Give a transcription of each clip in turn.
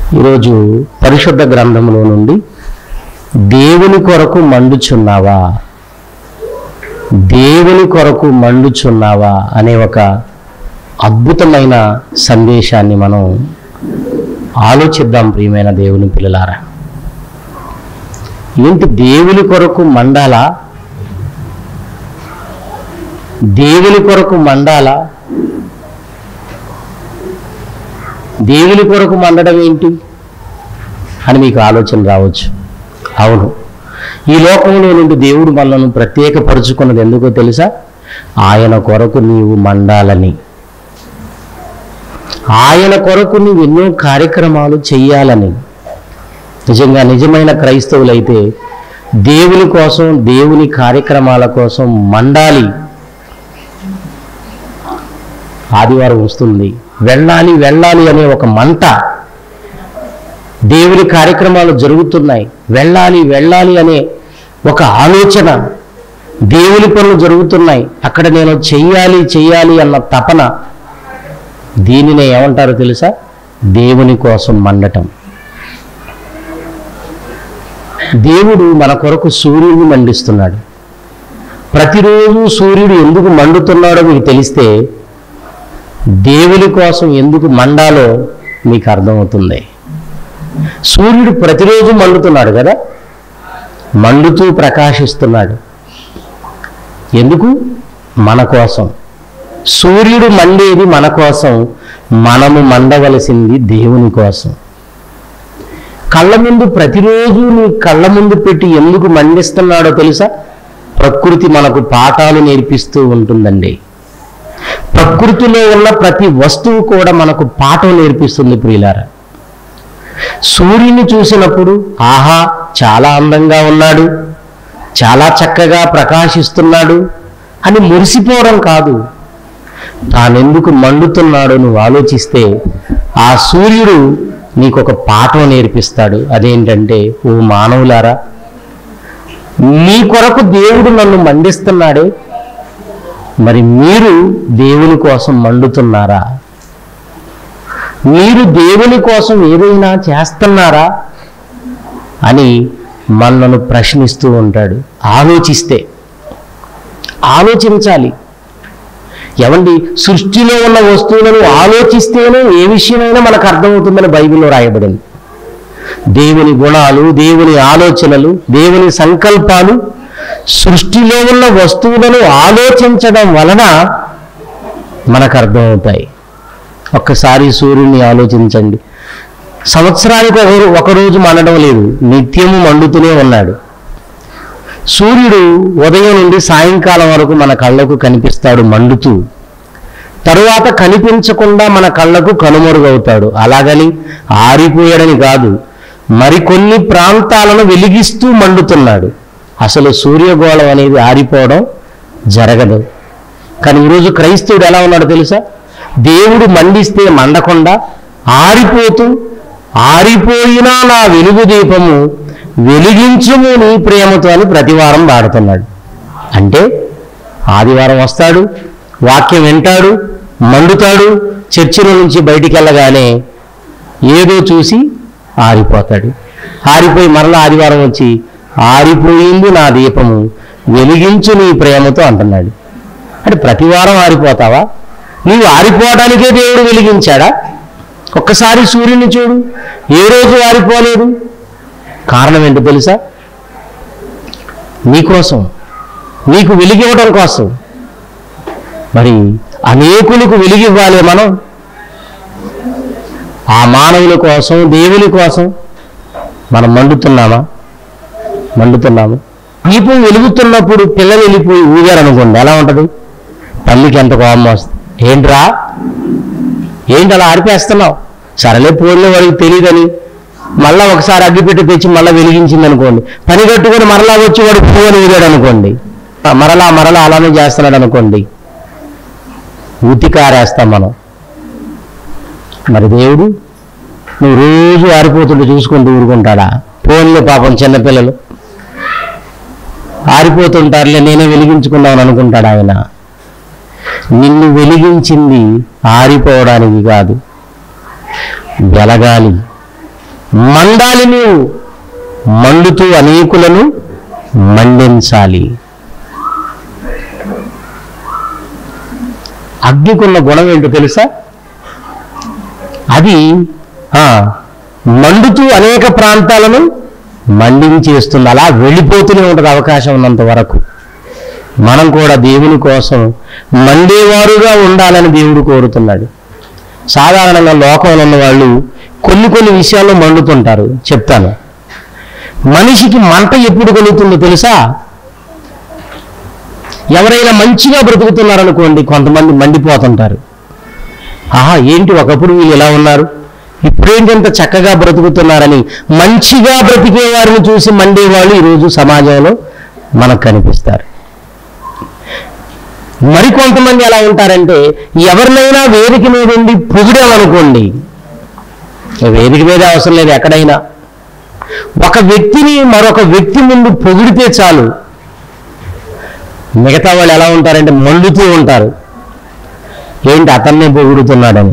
ఈరోజు పరిశుద్ధ గ్రంథంలో నుండి దేవుని కొరకు మండుచున్నావా దేవుని కొరకు మండుచున్నావా అనే ఒక అద్భుతమైన సందేశాన్ని మనం ఆలోచిద్దాం ప్రియమైన దేవుని పిల్లలారా ఏంటి దేవుని కొరకు మండాలా దేవుని కొరకు మండాలా దేవుని కొరకు మండడం ఏంటి అని మీకు ఆలోచన రావచ్చు అవును ఈ లోకంలో నుండి దేవుడు మనలను ప్రత్యేకపరుచుకున్నది ఎందుకో తెలుసా ఆయన కొరకు నీవు మండాలని ఆయన కొరకు నీవు ఎన్నో కార్యక్రమాలు చెయ్యాలని నిజంగా నిజమైన క్రైస్తవులైతే దేవుని కోసం దేవుని కార్యక్రమాల కోసం మండాలి ఆదివారం వస్తుంది వెళ్ళాలి వెళ్ళాలి అనే ఒక మంట దేవుని కార్యక్రమాలు జరుగుతున్నాయి వెళ్ళాలి వెళ్ళాలి అనే ఒక ఆలోచన దేవుని పనులు జరుగుతున్నాయి అక్కడ నేను చెయ్యాలి చెయ్యాలి అన్న తపన దీనినే ఏమంటారో తెలుసా దేవుని కోసం మండటం దేవుడు మన కొరకు సూర్యుడిని మండిస్తున్నాడు ప్రతిరోజు సూర్యుడు ఎందుకు మండుతున్నాడో మీకు తెలిస్తే దేవుని కోసం ఎందుకు మండాలో మీకు అర్థమవుతుంది సూర్యుడు ప్రతిరోజు మండుతున్నాడు కదా మండుతూ ప్రకాశిస్తున్నాడు ఎందుకు మన కోసం సూర్యుడు మండేది మన కోసం మనము మండవలసింది దేవుని కోసం కళ్ళ ముందు ప్రతిరోజు నీ కళ్ళ ముందు పెట్టి ఎందుకు మండిస్తున్నాడో తెలుసా ప్రకృతి మనకు పాఠాలు నేర్పిస్తూ ఉంటుందండి ప్రకృతిలో ఉన్న ప్రతి వస్తువు కూడా మనకు పాఠం నేర్పిస్తుంది ప్రియులారా సూర్యుని చూసినప్పుడు ఆహా చాలా అందంగా ఉన్నాడు చాలా చక్కగా ప్రకాశిస్తున్నాడు అని మురిసిపోవడం కాదు తానెందుకు మండుతున్నాడో నువ్వు ఆలోచిస్తే ఆ సూర్యుడు నీకు ఒక పాఠం నేర్పిస్తాడు అదేంటంటే ఓ మానవులారా మీ కొరకు దేవుడు నన్ను మండిస్తున్నాడే మరి మీరు దేవుని కోసం మండుతున్నారా మీరు దేవుని కోసం ఏదైనా చేస్తున్నారా అని మనను ప్రశ్నిస్తూ ఉంటాడు ఆలోచిస్తే ఆలోచించాలి ఎవండి సృష్టిలో ఉన్న వస్తువులను ఆలోచిస్తేనే ఏ విషయమైనా మనకు అర్థమవుతుందని బైబిల్లో రాయబడింది దేవుని గుణాలు దేవుని ఆలోచనలు దేవుని సంకల్పాలు సృష్టిలో ఉన్న వస్తువులను ఆలోచించడం వలన మనకు అర్థమవుతాయి ఒక్కసారి సూర్యుడిని ఆలోచించండి సంవత్సరానికి ఒక ఒకరోజు మండడం లేదు నిత్యము మండుతూనే ఉన్నాడు సూర్యుడు ఉదయం నుండి సాయంకాలం వరకు మన కళ్ళకు కనిపిస్తాడు మండుతూ తరువాత కనిపించకుండా మన కళ్ళకు కనుమరుగవుతాడు అలాగని ఆరిపోయాడని కాదు మరికొన్ని ప్రాంతాలను వెలిగిస్తూ మండుతున్నాడు అసలు సూర్యగోళం అనేది ఆరిపోవడం జరగదు కానీ ఈరోజు క్రైస్తవుడు ఎలా ఉన్నాడో తెలుసా దేవుడు మండిస్తే మండకుండా ఆరిపోతూ ఆరిపోయినా నా వెలుగు దీపము వెలిగించుము నీ ప్రేమతో అని ప్రతివారం పాడుతున్నాడు అంటే ఆదివారం వస్తాడు వాక్యం వింటాడు మండుతాడు చర్చిలో నుంచి బయటికి వెళ్ళగానే ఏదో చూసి ఆరిపోతాడు ఆరిపోయి మరలా ఆదివారం వచ్చి ఆరిపోయింది నా దీపము వెలిగించు నీ ప్రేమతో అంటున్నాడు అంటే ప్రతివారం ఆరిపోతావా నీవు ఆరిపోవడానికే దేవుడు వెలిగించాడా ఒక్కసారి సూర్యుని చూడు ఏ రోజు ఆరిపోలేదు కారణం ఏంటో తెలుసా నీకోసం నీకు వెలిగివ్వడం కోసం మరి అనేకులకు వెలిగివ్వాలి మనం ఆ మానవుల కోసం దేవుని కోసం మనం మండుతున్నామా మండుతున్నాము దీపం వెలుగుతున్నప్పుడు పిల్లలు వెళ్ళిపోయి ఊగారనుకోండి ఎలా ఉంటుంది తల్లికి ఎంత కోపం వస్తుంది ఏంట్రా ఏంటి అలా ఆడిపేస్తున్నావు సరేలే పోలే వాడికి తెలియదని మళ్ళా ఒకసారి అగ్గిపెట్టి తెచ్చి మళ్ళీ వెలిగించింది అనుకోండి పని కట్టుకొని మరలా వచ్చి వాడు పువ్వుని ఊగాడు అనుకోండి ఆ మరలా మరలా అలానే చేస్తున్నాడు అనుకోండి ఉతికారేస్తాం మనం మరి దేవుడు నువ్వు రోజు ఆరిపోతుంటే చూసుకుంటూ ఊరుకుంటాడా ఫోన్లో పాపం చిన్నపిల్లలు ఆరిపోతుంటారులే నేనే వెలిగించుకున్నాను అనుకుంటాడు ఆయన నిన్ను వెలిగించింది ఆరిపోవడానికి కాదు వెలగాలి మండాలి నీవు మండుతూ అనేకులను మండించాలి అగ్నికున్న గుణం ఏంటో తెలుసా అది ఆ, మండుతూ అనేక ప్రాంతాలను మండించేస్తుంది అలా వెళ్ళిపోతూనే ఉంటుంది అవకాశం ఉన్నంత వరకు మనం కూడా దేవుని కోసం మండేవారుగా ఉండాలని దేవుడు కోరుతున్నాడు సాధారణంగా లోకంలో ఉన్న వాళ్ళు కొన్ని కొన్ని విషయాల్లో మండుతుంటారు చెప్తాను మనిషికి మంట ఎప్పుడు కలుగుతుందో తెలుసా ఎవరైనా మంచిగా బ్రతుకుతున్నారనుకోండి కొంతమంది మండిపోతుంటారు ఆహా ఏంటి ఒకప్పుడు వీళ్ళు ఇలా ఉన్నారు ఇప్పుడేంటి ఇంత చక్కగా బ్రతుకుతున్నారని మంచిగా బ్రతికే వారిని చూసి మండేవాళ్ళు ఈరోజు సమాజంలో మనకు కనిపిస్తారు మరికొంతమంది ఎలా ఉంటారంటే ఎవరినైనా వేదిక మీద ఉండి పొగిడామనుకోండి వేదిక మీద అవసరం లేదు ఎక్కడైనా ఒక వ్యక్తిని మరొక వ్యక్తి ముందు పొగిడితే చాలు మిగతా వాళ్ళు ఎలా ఉంటారంటే మండుతూ ఉంటారు ఏంటి అతన్నే పొగుడుతున్నాడని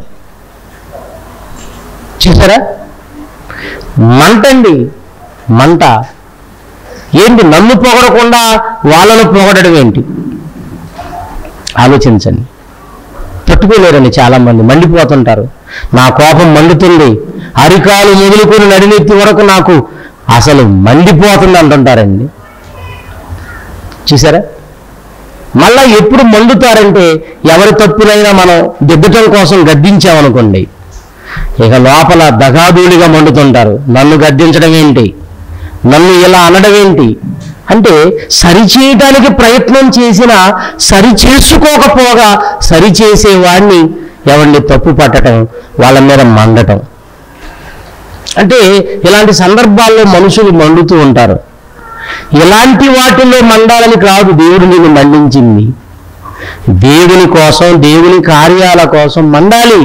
చూసారా మంటండి మంట ఏంటి నన్ను పొగడకుండా వాళ్ళను పొగడడం ఏంటి ఆలోచించండి తట్టుకోలేరండి చాలా మంది మండిపోతుంటారు నా కోపం మండుతుంది అరికాలు మొదలుకొని నడినెత్తి వరకు నాకు అసలు మండిపోతుంది అంటుంటారండి చూసారా మళ్ళా ఎప్పుడు మండుతారంటే ఎవరి తప్పునైనా మనం దిద్దటం కోసం గద్దించామనుకోండి ఇక లోపల దగాదూలిగా మండుతుంటారు నన్ను గద్దించడం ఏంటి నన్ను ఇలా అనడం ఏంటి అంటే సరిచేయడానికి ప్రయత్నం చేసినా సరి చేసుకోకపోగా సరిచేసేవాడిని ఎవరిని తప్పు పట్టడం వాళ్ళ మీద మండటం అంటే ఇలాంటి సందర్భాల్లో మనుషులు మండుతూ ఉంటారు ఇలాంటి వాటిల్లో మండాలని కాదు దేవుడు నిన్ను మండించింది దేవుని కోసం దేవుని కార్యాల కోసం మండాలి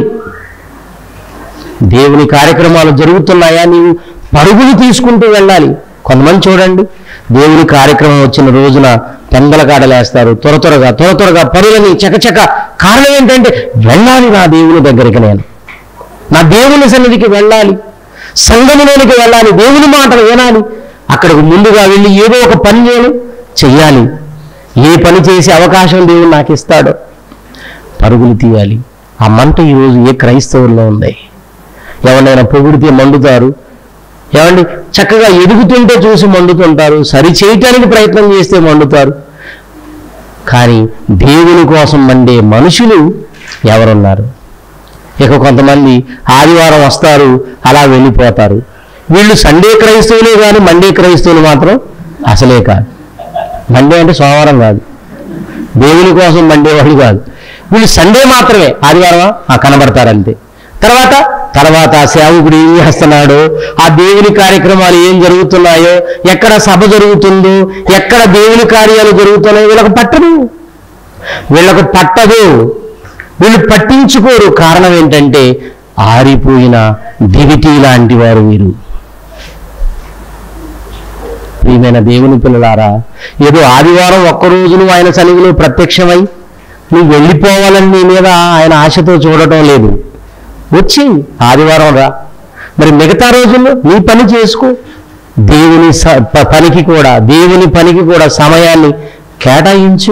దేవుని కార్యక్రమాలు జరుగుతున్నాయా నీవు పరుగులు తీసుకుంటూ వెళ్ళాలి కొంతమంది చూడండి దేవుని కార్యక్రమం వచ్చిన రోజున పెందల కాడలేస్తారు త్వర త్వరగా త్వర త్వరగా పరులని చకచక కారణం ఏంటంటే వెళ్ళాలి నా దేవుని దగ్గరికి నేను నా దేవుని సన్నిధికి వెళ్ళాలి సంఘములోనికి వెళ్ళాలి దేవుని మాటలు వినాలి అక్కడికి ముందుగా వెళ్ళి ఏదో ఒక పని నేను చెయ్యాలి ఏ పని చేసే అవకాశం దేవుడు నాకు ఇస్తాడో పరుగులు తీయాలి ఆ మంట ఈరోజు ఏ క్రైస్తవుల్లో ఉంది ఎవరినైనా పొగిడితే మండుతారు ఏమండి చక్కగా ఎదుగుతుంటే చూసి మండుతుంటారు సరి చేయటానికి ప్రయత్నం చేస్తే మండుతారు కానీ దేవుని కోసం మండే మనుషులు ఎవరున్నారు ఇక కొంతమంది ఆదివారం వస్తారు అలా వెళ్ళిపోతారు వీళ్ళు సండే క్రైస్తవులే కానీ మండే క్రైస్తవులు మాత్రం అసలే కాదు మండే అంటే సోమవారం కాదు దేవుని కోసం మండేవాళ్ళు కాదు వీళ్ళు సండే మాత్రమే ఆదివారమా ఆ కనబడతారు అంతే తర్వాత తర్వాత ఆ సేవకుడు ఏం చేస్తున్నాడో ఆ దేవుని కార్యక్రమాలు ఏం జరుగుతున్నాయో ఎక్కడ సభ జరుగుతుందో ఎక్కడ దేవుని కార్యాలు జరుగుతున్నాయో వీళ్ళకి పట్టదు వీళ్ళకు పట్టదు వీళ్ళు పట్టించుకోరు కారణం ఏంటంటే ఆరిపోయిన దివిటి లాంటి వారు వీరు ప్రియమైన దేవుని పిల్లలారా ఏదో ఆదివారం ఒక్క రోజును ఆయన సన్నిధిలో ప్రత్యక్షమై నువ్వు వెళ్ళిపోవాలని నీ మీద ఆయన ఆశతో చూడటం లేదు వచ్చి ఆదివారం రా మరి మిగతా రోజుల్లో నీ పని చేసుకో దేవుని స- ప- పనికి కూడా దేవుని పనికి కూడా సమయాన్ని కేటాయించు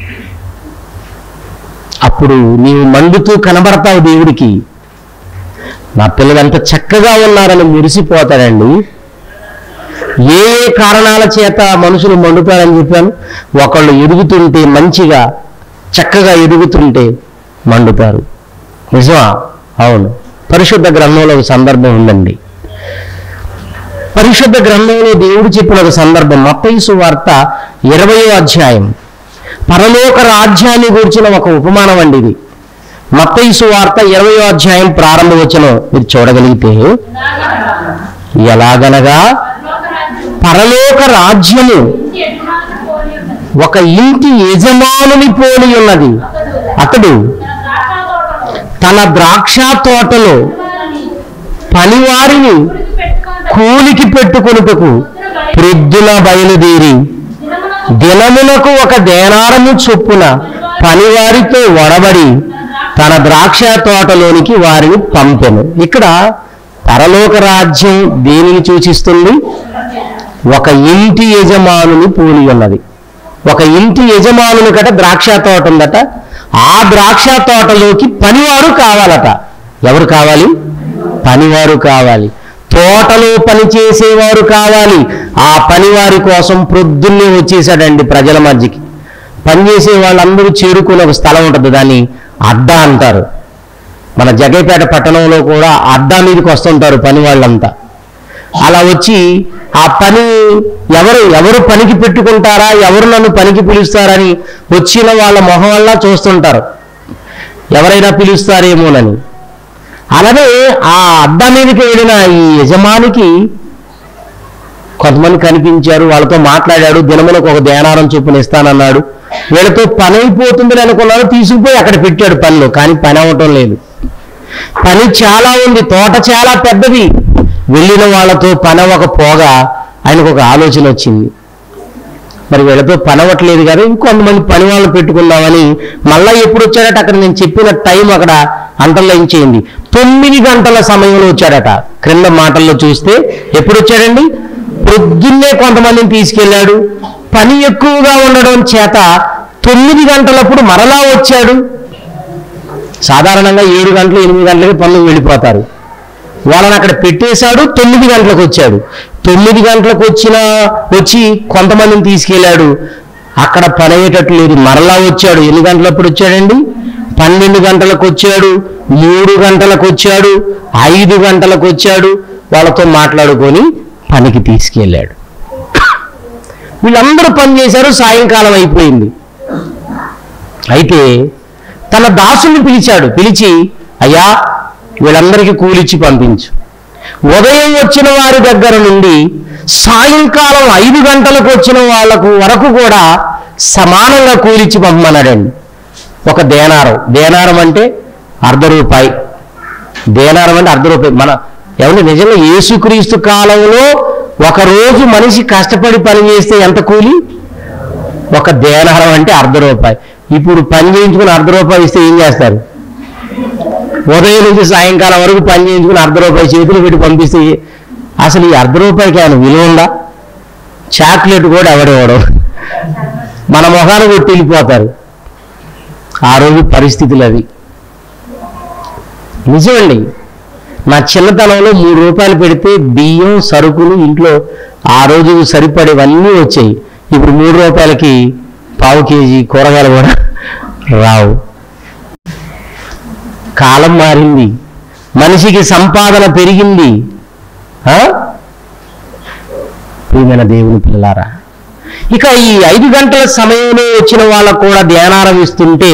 అప్పుడు నీవు మండుతూ కనబడతావు దేవుడికి నా పిల్లలు ఎంత చక్కగా ఉన్నారని మురిసిపోతాడండి ఏ ఏ కారణాల చేత మనుషులు మండుతారని చెప్పాను ఒకళ్ళు ఎదుగుతుంటే మంచిగా చక్కగా ఎదుగుతుంటే మండుతారు నిజమా అవును పరిశుద్ధ గ్రంథంలో ఒక సందర్భం ఉందండి పరిశుద్ధ గ్రంథంలో దేవుడు చెప్పిన ఒక సందర్భం మత్తయిసు వార్త ఇరవయో అధ్యాయం పరలోక రాజ్యాన్ని గురించిన ఒక ఉపమానం అండి ఇది మత్తయిసు వార్త ఇరవయో అధ్యాయం ప్రారంభ వచనం మీరు చూడగలిగితే ఎలాగనగా పరలోక రాజ్యము ఒక ఇంటి యజమానుని పోలి ఉన్నది అతడు తన ద్రాక్ష తోటలో పనివారిని కూలికి పెట్టుకొనుటకు ప్రొద్దున బయలుదేరి దినమునకు ఒక దేనారము చొప్పున పనివారితో వడబడి తన ద్రాక్ష తోటలోనికి వారిని పంపెను ఇక్కడ పరలోక రాజ్యం దేనిని సూచిస్తుంది ఒక ఇంటి యజమానుని పోలి ఉన్నది ఒక ఇంటి యజమానుని కట ద్రాక్ష తోట ఉందట ఆ ద్రాక్ష తోటలోకి పనివారు కావాలట ఎవరు కావాలి పనివారు కావాలి తోటలో పని చేసేవారు కావాలి ఆ పనివారి కోసం ప్రొద్దున్నే వచ్చేసాడండి ప్రజల మధ్యకి పనిచేసే వాళ్ళందరూ చేరుకునే ఒక స్థలం ఉంటుంది దాన్ని అడ్డా అంటారు మన జగైపేట పట్టణంలో కూడా అడ్డా మీదకి వస్తుంటారు పని వాళ్ళంతా అలా వచ్చి ఆ పని ఎవరు ఎవరు పనికి పెట్టుకుంటారా ఎవరు నన్ను పనికి పిలుస్తారని వచ్చిన వాళ్ళ మొహం వల్ల చూస్తుంటారు ఎవరైనా పిలుస్తారేమోనని అలానే ఆ అడ్డా మీదకి వెళ్ళిన ఈ యజమానికి కొంతమంది కనిపించారు వాళ్ళతో మాట్లాడాడు దినములకు ఒక ధ్యానారం చొప్పున ఇస్తానన్నాడు వీళ్ళతో పని అయిపోతుందని అనుకున్నాడు తీసుకుపోయి అక్కడ పెట్టాడు పనిలో కానీ పని అవ్వటం లేదు పని చాలా ఉంది తోట చాలా పెద్దది వెళ్ళిన వాళ్ళతో పని అవ్వకపోగా ఆయనకు ఒక ఆలోచన వచ్చింది మరి వీళ్ళతో పని అవ్వట్లేదు కదా ఇంకొంతమంది పని వాళ్ళు పెట్టుకుందామని మళ్ళా ఎప్పుడు వచ్చాడట అక్కడ నేను చెప్పిన టైం అక్కడ అంటర్లైన్ చేయండి తొమ్మిది గంటల సమయంలో వచ్చాడట క్రింద మాటల్లో చూస్తే ఎప్పుడు వచ్చాడండి పొద్దున్నే కొంతమందిని తీసుకెళ్ళాడు పని ఎక్కువగా ఉండడం చేత తొమ్మిది గంటలప్పుడు మరలా వచ్చాడు సాధారణంగా ఏడు గంటలు ఎనిమిది గంటలకి పనులు వెళ్ళిపోతారు వాళ్ళని అక్కడ పెట్టేశాడు తొమ్మిది గంటలకు వచ్చాడు తొమ్మిది గంటలకు వచ్చిన వచ్చి కొంతమందిని తీసుకెళ్ళాడు అక్కడ పని అయ్యేటట్లు లేదు మరలా వచ్చాడు ఎన్ని గంటలప్పుడు వచ్చాడండి పన్నెండు గంటలకు వచ్చాడు మూడు గంటలకు వచ్చాడు ఐదు గంటలకు వచ్చాడు వాళ్ళతో మాట్లాడుకొని పనికి తీసుకెళ్ళాడు వీళ్ళందరూ పని చేశారు సాయంకాలం అయిపోయింది అయితే తన దాసుని పిలిచాడు పిలిచి అయ్యా వీళ్ళందరికీ కూలిచ్చి పంపించు ఉదయం వచ్చిన వారి దగ్గర నుండి సాయంకాలం ఐదు గంటలకు వచ్చిన వాళ్ళకు వరకు కూడా సమానంగా కూలిచ్చి పంపమన్నాడండి ఒక దేనారం దేనారం అంటే అర్ధ రూపాయి దేనారం అంటే అర్ధ రూపాయి మన ఎవరి నిజంగా యేసుక్రీస్తు కాలంలో ఒక రోజు మనిషి కష్టపడి పని చేస్తే ఎంత కూలి ఒక దేనారం అంటే అర్ధ రూపాయి ఇప్పుడు పని చేయించుకుని అర్ధ రూపాయి ఇస్తే ఏం చేస్తారు ఉదయం నుంచి సాయంకాలం వరకు పని చేయించుకుని అర్ధ రూపాయి చేతులు పెట్టి పంపిస్తే అసలు ఈ అర్ధ రూపాయికి ఆయన విలువ ఉందా చాక్లెట్ కూడా ఎవడెవడు మన మొహాన్ని కొట్టి వెళ్ళిపోతారు ఆ రోజు పరిస్థితులు అవి నిజమండి నా చిన్నతనంలో మూడు రూపాయలు పెడితే బియ్యం సరుకులు ఇంట్లో ఆ రోజు సరిపడేవన్నీ వచ్చాయి ఇప్పుడు మూడు రూపాయలకి పావు కేజీ కూరగాయలు కూడా రావు కాలం మారింది మనిషికి సంపాదన పెరిగింది ఆ? ప్రియమైన దేవుని పిల్లలారా ఇక ఈ ఐదు గంటల సమయంలో వచ్చిన వాళ్ళకు కూడా ధ్యానారం ఇస్తుంటే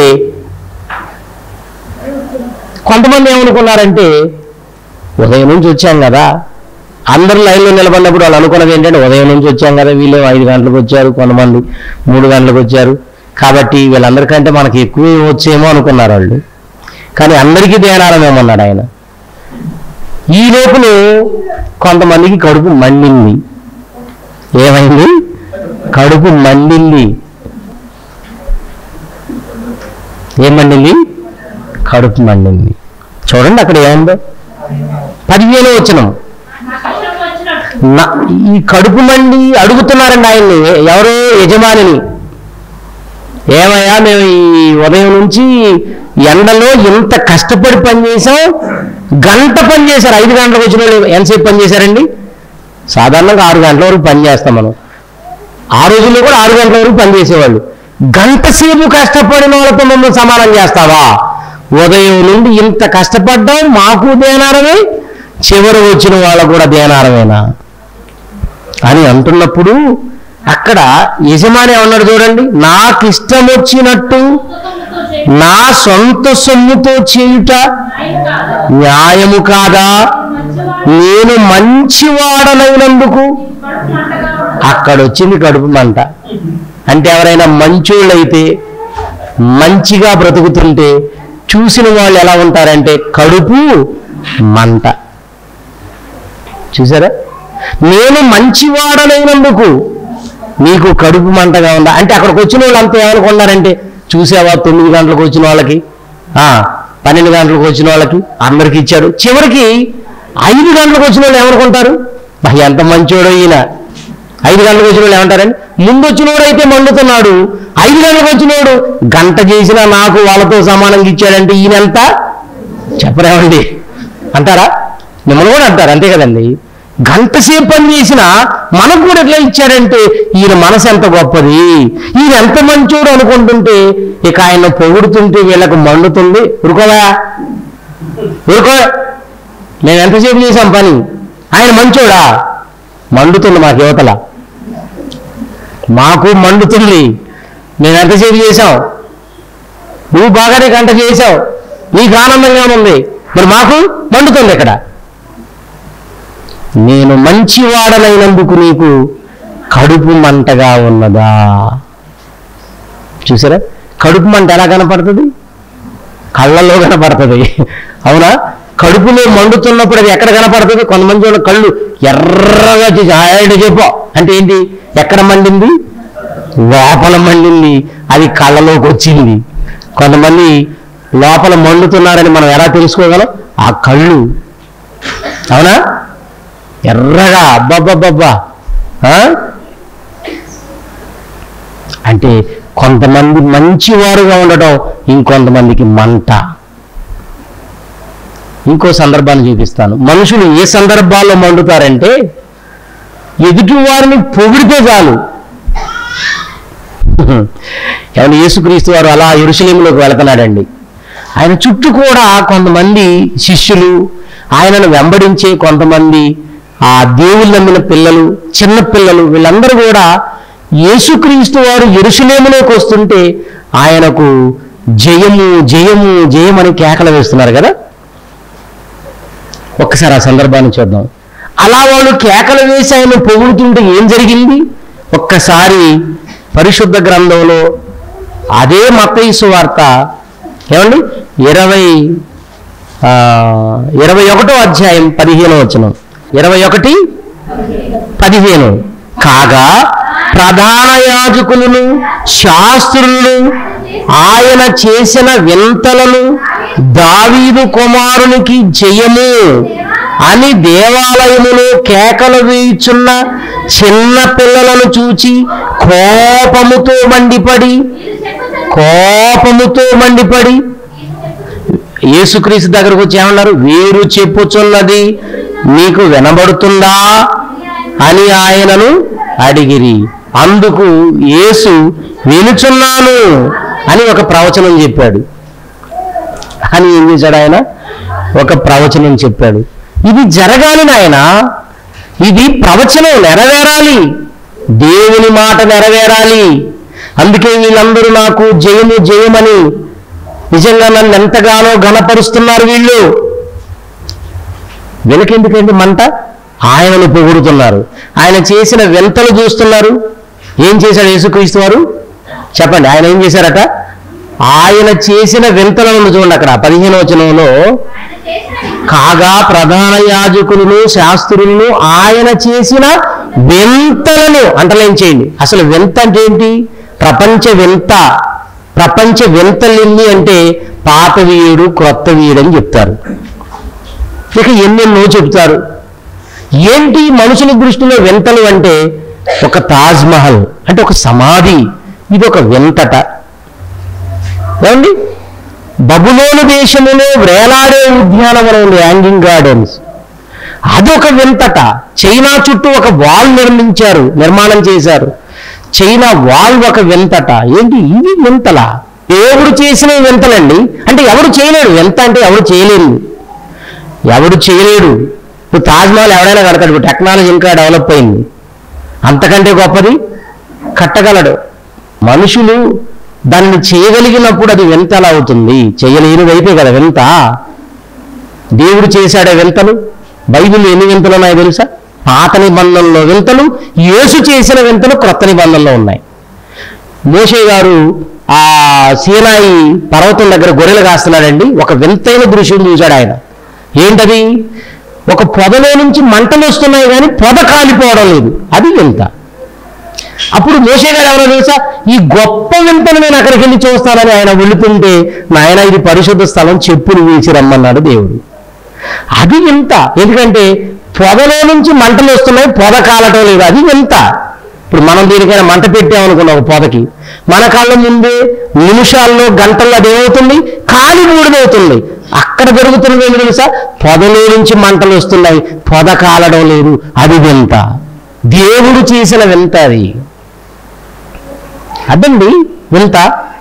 కొంతమంది ఏమనుకున్నారంటే ఉదయం నుంచి వచ్చాం కదా అందరు లైన్లో నిలబడినప్పుడు వాళ్ళు అనుకున్నది ఏంటంటే ఉదయం నుంచి వచ్చాం కదా వీళ్ళు ఐదు గంటలకు వచ్చారు కొంతమంది మూడు గంటలకు వచ్చారు కాబట్టి వీళ్ళందరికంటే మనకి ఎక్కువ వచ్చేమో అనుకున్నారు వాళ్ళు కానీ అందరికీ ధ్యానారం ఏమన్నాడు ఆయన ఈ లోపల కొంతమందికి కడుపు మండింది ఏమైంది కడుపు మండింది ఏం మండింది కడుపు మండింది చూడండి అక్కడ ఏముందో పదివేలు వచ్చినాం నా- ఈ కడుపు మండి అడుగుతున్నారండి ఆయన్ని ఎవరో యజమానిని ఏమయ్యా మేము ఈ ఉదయం నుంచి ఎండలో ఇంత కష్టపడి పని చేసాం గంట పని చేశారు ఐదు గంటలకు వచ్చిన వాళ్ళు ఎంతసేపు పని చేశారండి సాధారణంగా ఆరు గంటల వరకు పని చేస్తాం మనం ఆ రోజుల్లో కూడా ఆరు గంటల వరకు పని చేసేవాళ్ళు గంట సేపు కష్టపడిన వాళ్ళతో మమ్మల్ని సమానం చేస్తావా ఉదయం నుండి ఇంత కష్టపడ్డాం మాకు దేనారమే చివరి వచ్చిన వాళ్ళకు కూడా దేనారమేనా అని అంటున్నప్పుడు అక్కడ యజమాని ఏమన్నాడు చూడండి నాకు ఇష్టం వచ్చినట్టు నా సొంత సొమ్ముతో చేయుట న్యాయము కాదా నేను మంచివాడనైనందుకు అక్కడ వచ్చింది కడుపు మంట అంటే ఎవరైనా మంచోళ్ళైతే మంచిగా బ్రతుకుతుంటే చూసిన వాళ్ళు ఎలా ఉంటారంటే కడుపు మంట చూసారా నేను మంచివాడనైనందుకు నీకు కడుపు మంటగా ఉందా అంటే అక్కడికి వచ్చిన వాళ్ళు అంతా ఏమనుకున్నారంటే చూసావా తొమ్మిది గంటలకు వచ్చిన వాళ్ళకి ఆ, పన్నెండు గంటలకు వచ్చిన వాళ్ళకి అందరికి ఇచ్చాడు చివరికి ఐదు గంటలకు వచ్చిన వాళ్ళు ఏమనుకుంటారు "బా, ఎంత మంచోడో ఈయన ఐదు గంటలకు వచ్చిన వాళ్ళు ఏమంటారండి ముందు వచ్చినోడు అయితే మండుతున్నాడు ఐదు గంటలకు వచ్చినోడు గంట చేసినా నాకు వాళ్ళతో సమానంగా ఇచ్చాడంటే ఈయన ఎంత చెప్పరేమండి అంటారా మిమ్మల్ని కూడా అంటారు అంతే కదండి గంట సేపు పని చేసినా మనకు కూడా ఎట్లా ఇచ్చాడంటే ఈయన మనసు ఎంత గొప్పది ఈయన ఎంత మంచోడు అనుకుంటుంటే ఇక ఆయన పొగుడుతుంటే వీళ్ళకు మండుతుంది ఉరుకోవా ఊరుకో మేము ఎంతసేపు చేసాం పని ఆయన మంచోడా మండుతుంది మాకు యువతల మాకు మండుతుంది మేము ఎంతసేపు చేసాం నువ్వు బాగానే గంట చేసావు నీకు ఆనందంగా ఉంది మరి మాకు మండుతుంది ఇక్కడ నేను మంచివాడనైనందుకు నీకు కడుపు మంటగా ఉన్నదా చూసారా కడుపు మంట ఎలా కనపడుతుంది కళ్ళల్లో కనపడుతుంది అవునా కడుపులో మండుతున్నప్పుడు అది ఎక్కడ కనపడుతుంది కొంతమంది వాళ్ళ కళ్ళు ఎర్రగా చేసి ఆయన చెప్పు అంటే ఏంటి ఎక్కడ మండింది లోపల మండింది అది కళ్ళలోకి వచ్చింది కొంతమంది లోపల మండుతున్నారని మనం ఎలా తెలుసుకోగలం ఆ కళ్ళు అవునా ఎర్రగా అబ్బబ్బబ్బబ్బా ఆ? అంటే కొంతమంది మంచివారుగా ఉండటం ఇంకొంతమందికి మంట ఇంకో సందర్భాన్ని చూపిస్తాను మనుషులు ఏ సందర్భాల్లో మండుతారంటే ఎదుటి వారిని పొగిడితే చాలు ఏమన్నా యేసుక్రీస్తు వారు అలా ఎరుసలేములోకి వెళుతున్నాడండి ఆయన చుట్టూ కూడా కొంతమంది శిష్యులు ఆయనను వెంబడించే కొంతమంది ఆ దేవుళ్ళు నమ్మిన పిల్లలు చిన్న పిల్లలు వీళ్ళందరూ కూడా యేసుక్రీస్తు వారు ఎరుసలేములోకి వస్తుంటే ఆయనకు జయము జయము జయమని కేకలు వేస్తున్నారు కదా ఒక్కసారి ఆ సందర్భాన్ని చూద్దాం అలా వాళ్ళు కేకలు వేసి ఆయన పొగుడుతుంటే ఏం జరిగింది ఒక్కసారి పరిశుద్ధ గ్రంథంలో అదే మతయిసు వార్త ఏమండి ఇరవై ఆ, ఇరవై ఒకటో అధ్యాయం పదిహేను వచనం ఇరవై ఒకటి పదిహేను కాగా ప్రధాన యాజకులను శాస్త్రులను ఆయన చేసిన వింతలను దావీదు కుమారునికి జయము అని దేవాలయములో కేకలు వేయుచున్న చిన్న పిల్లలను చూచి కోపముతో మండిపడి కోపముతో మండిపడి యేసుక్రీస్తు దగ్గరకు వచ్చి ఏమన్నారు వీరు చెప్పుచున్నది నీకు వినబడుతుందా అని ఆయనను అడిగిరి అందుకు యేసు వినుచున్నాను అని ఒక ప్రవచనం చెప్పాడు అని ఏం చేశాడు ఆయన ఒక ప్రవచనం చెప్పాడు ఇది జరగాలి నాయన ఇది ప్రవచనం నెరవేరాలి దేవుని మాట నెరవేరాలి అందుకే వీళ్ళందరూ నాకు జయము జయమని నిజంగా నన్ను ఎంతగానో ఘనపరుస్తున్నారు వీళ్ళు వెనకెందుకండి మంట ఆయనను పొగుడుతున్నారు ఆయన చేసిన వింతలు చూస్తున్నారు ఏం చేశాడు యేసుక్రీస్తు వారు చెప్పండి ఆయన ఏం చేశారట ఆయన చేసిన వింతలను చూడండి అక్కడ పదిహేను వచనంలో కాగా ప్రధాన యాజకులను శాస్త్రులను ఆయన చేసిన వింతలను అంటలేం చేయండి అసలు వింత అంటే ఏంటి ప్రపంచ వింత ప్రపంచ వింతలెన్ని అంటే పాత వీయుడు క్రొత్త వీయుడు అని చెప్తారు ఇక ఎన్నెన్నో చెప్తారు ఏంటి మనుషుల దృష్టిలో వింతలు అంటే ఒక తాజ్ మహల్ అంటే ఒక సమాధి ఇది ఒక వింతట ఏమండి బబులోను దేశములో వేలాడే ఉద్యానవనం ఉంది యాంగింగ్ గార్డెన్స్ అదొక వింతట చైనా చుట్టూ ఒక వాల్ నిర్మించారు నిర్మాణం చేశారు చైనా వాల్ ఒక వింతట ఏంటి ఇది వింతలా దేవుడు చేసిన వింతలండి అంటే ఎవరు చేయలేడు వింత అంటే ఎవరు చేయలేరు ఎవడు చేయలేడు ఇప్పుడు తాజ్మహల్ ఎవడైనా కడతాడు ఇప్పుడు టెక్నాలజీ ఇంకా డెవలప్ అయింది అంతకంటే గొప్పది కట్టగలడు మనుషులు దాన్ని చేయగలిగినప్పుడు అది వింత ఎలా అవుతుంది చేయలేనిదైతే కదా వింత దేవుడు చేశాడే వింతలు బైబిల్ ఎన్ని వింతలు ఉన్నాయో తెలుసా పాత నిబంధనలో వింతలు యేసు చేసిన వింతలు క్రొత్త నిబంధనలో ఉన్నాయి మోషే గారు ఆ సీనాయి పర్వతం దగ్గర గొర్రెలు కాస్తున్నాడండి ఒక వింతైన దృశ్యం చూశాడు ఆయన ఏంటది ఒక పొదలో నుంచి మంటలు వస్తున్నాయి కానీ పొద కాలిపోవడం లేదు అది వింత అప్పుడు మోషే గారు ఎవరో తెలుసా ఈ గొప్ప వింతను నేను అక్కడికి వెళ్ళి చూస్తానని ఆయన వెళుతుంటే నాయన ఇది పరిశుద్ధ స్థలం చెప్పులు వేసి రమ్మన్నాడు దేవుడు అది వింత ఎందుకంటే పొదలో నుంచి మంటలు వస్తున్నాయి పొద కాలటం లేదు అది వింత ఇప్పుడు మనం దీనికైనా మంట పెట్టామనుకున్నాం ఒక పొదకి మన కళ్ళ ముందే నిమిషాల్లో గంటల్లో అది ఏమవుతుంది కాలి బూడిదవుతుంది అక్కడ జరుగుతున్నది ఏంటి తెలుసా పొదలో నుంచి మంటలు వస్తున్నాయి పొద కాలడం లేదు అది వింత దేవుడు చేసిన వింత అది అదండి వింత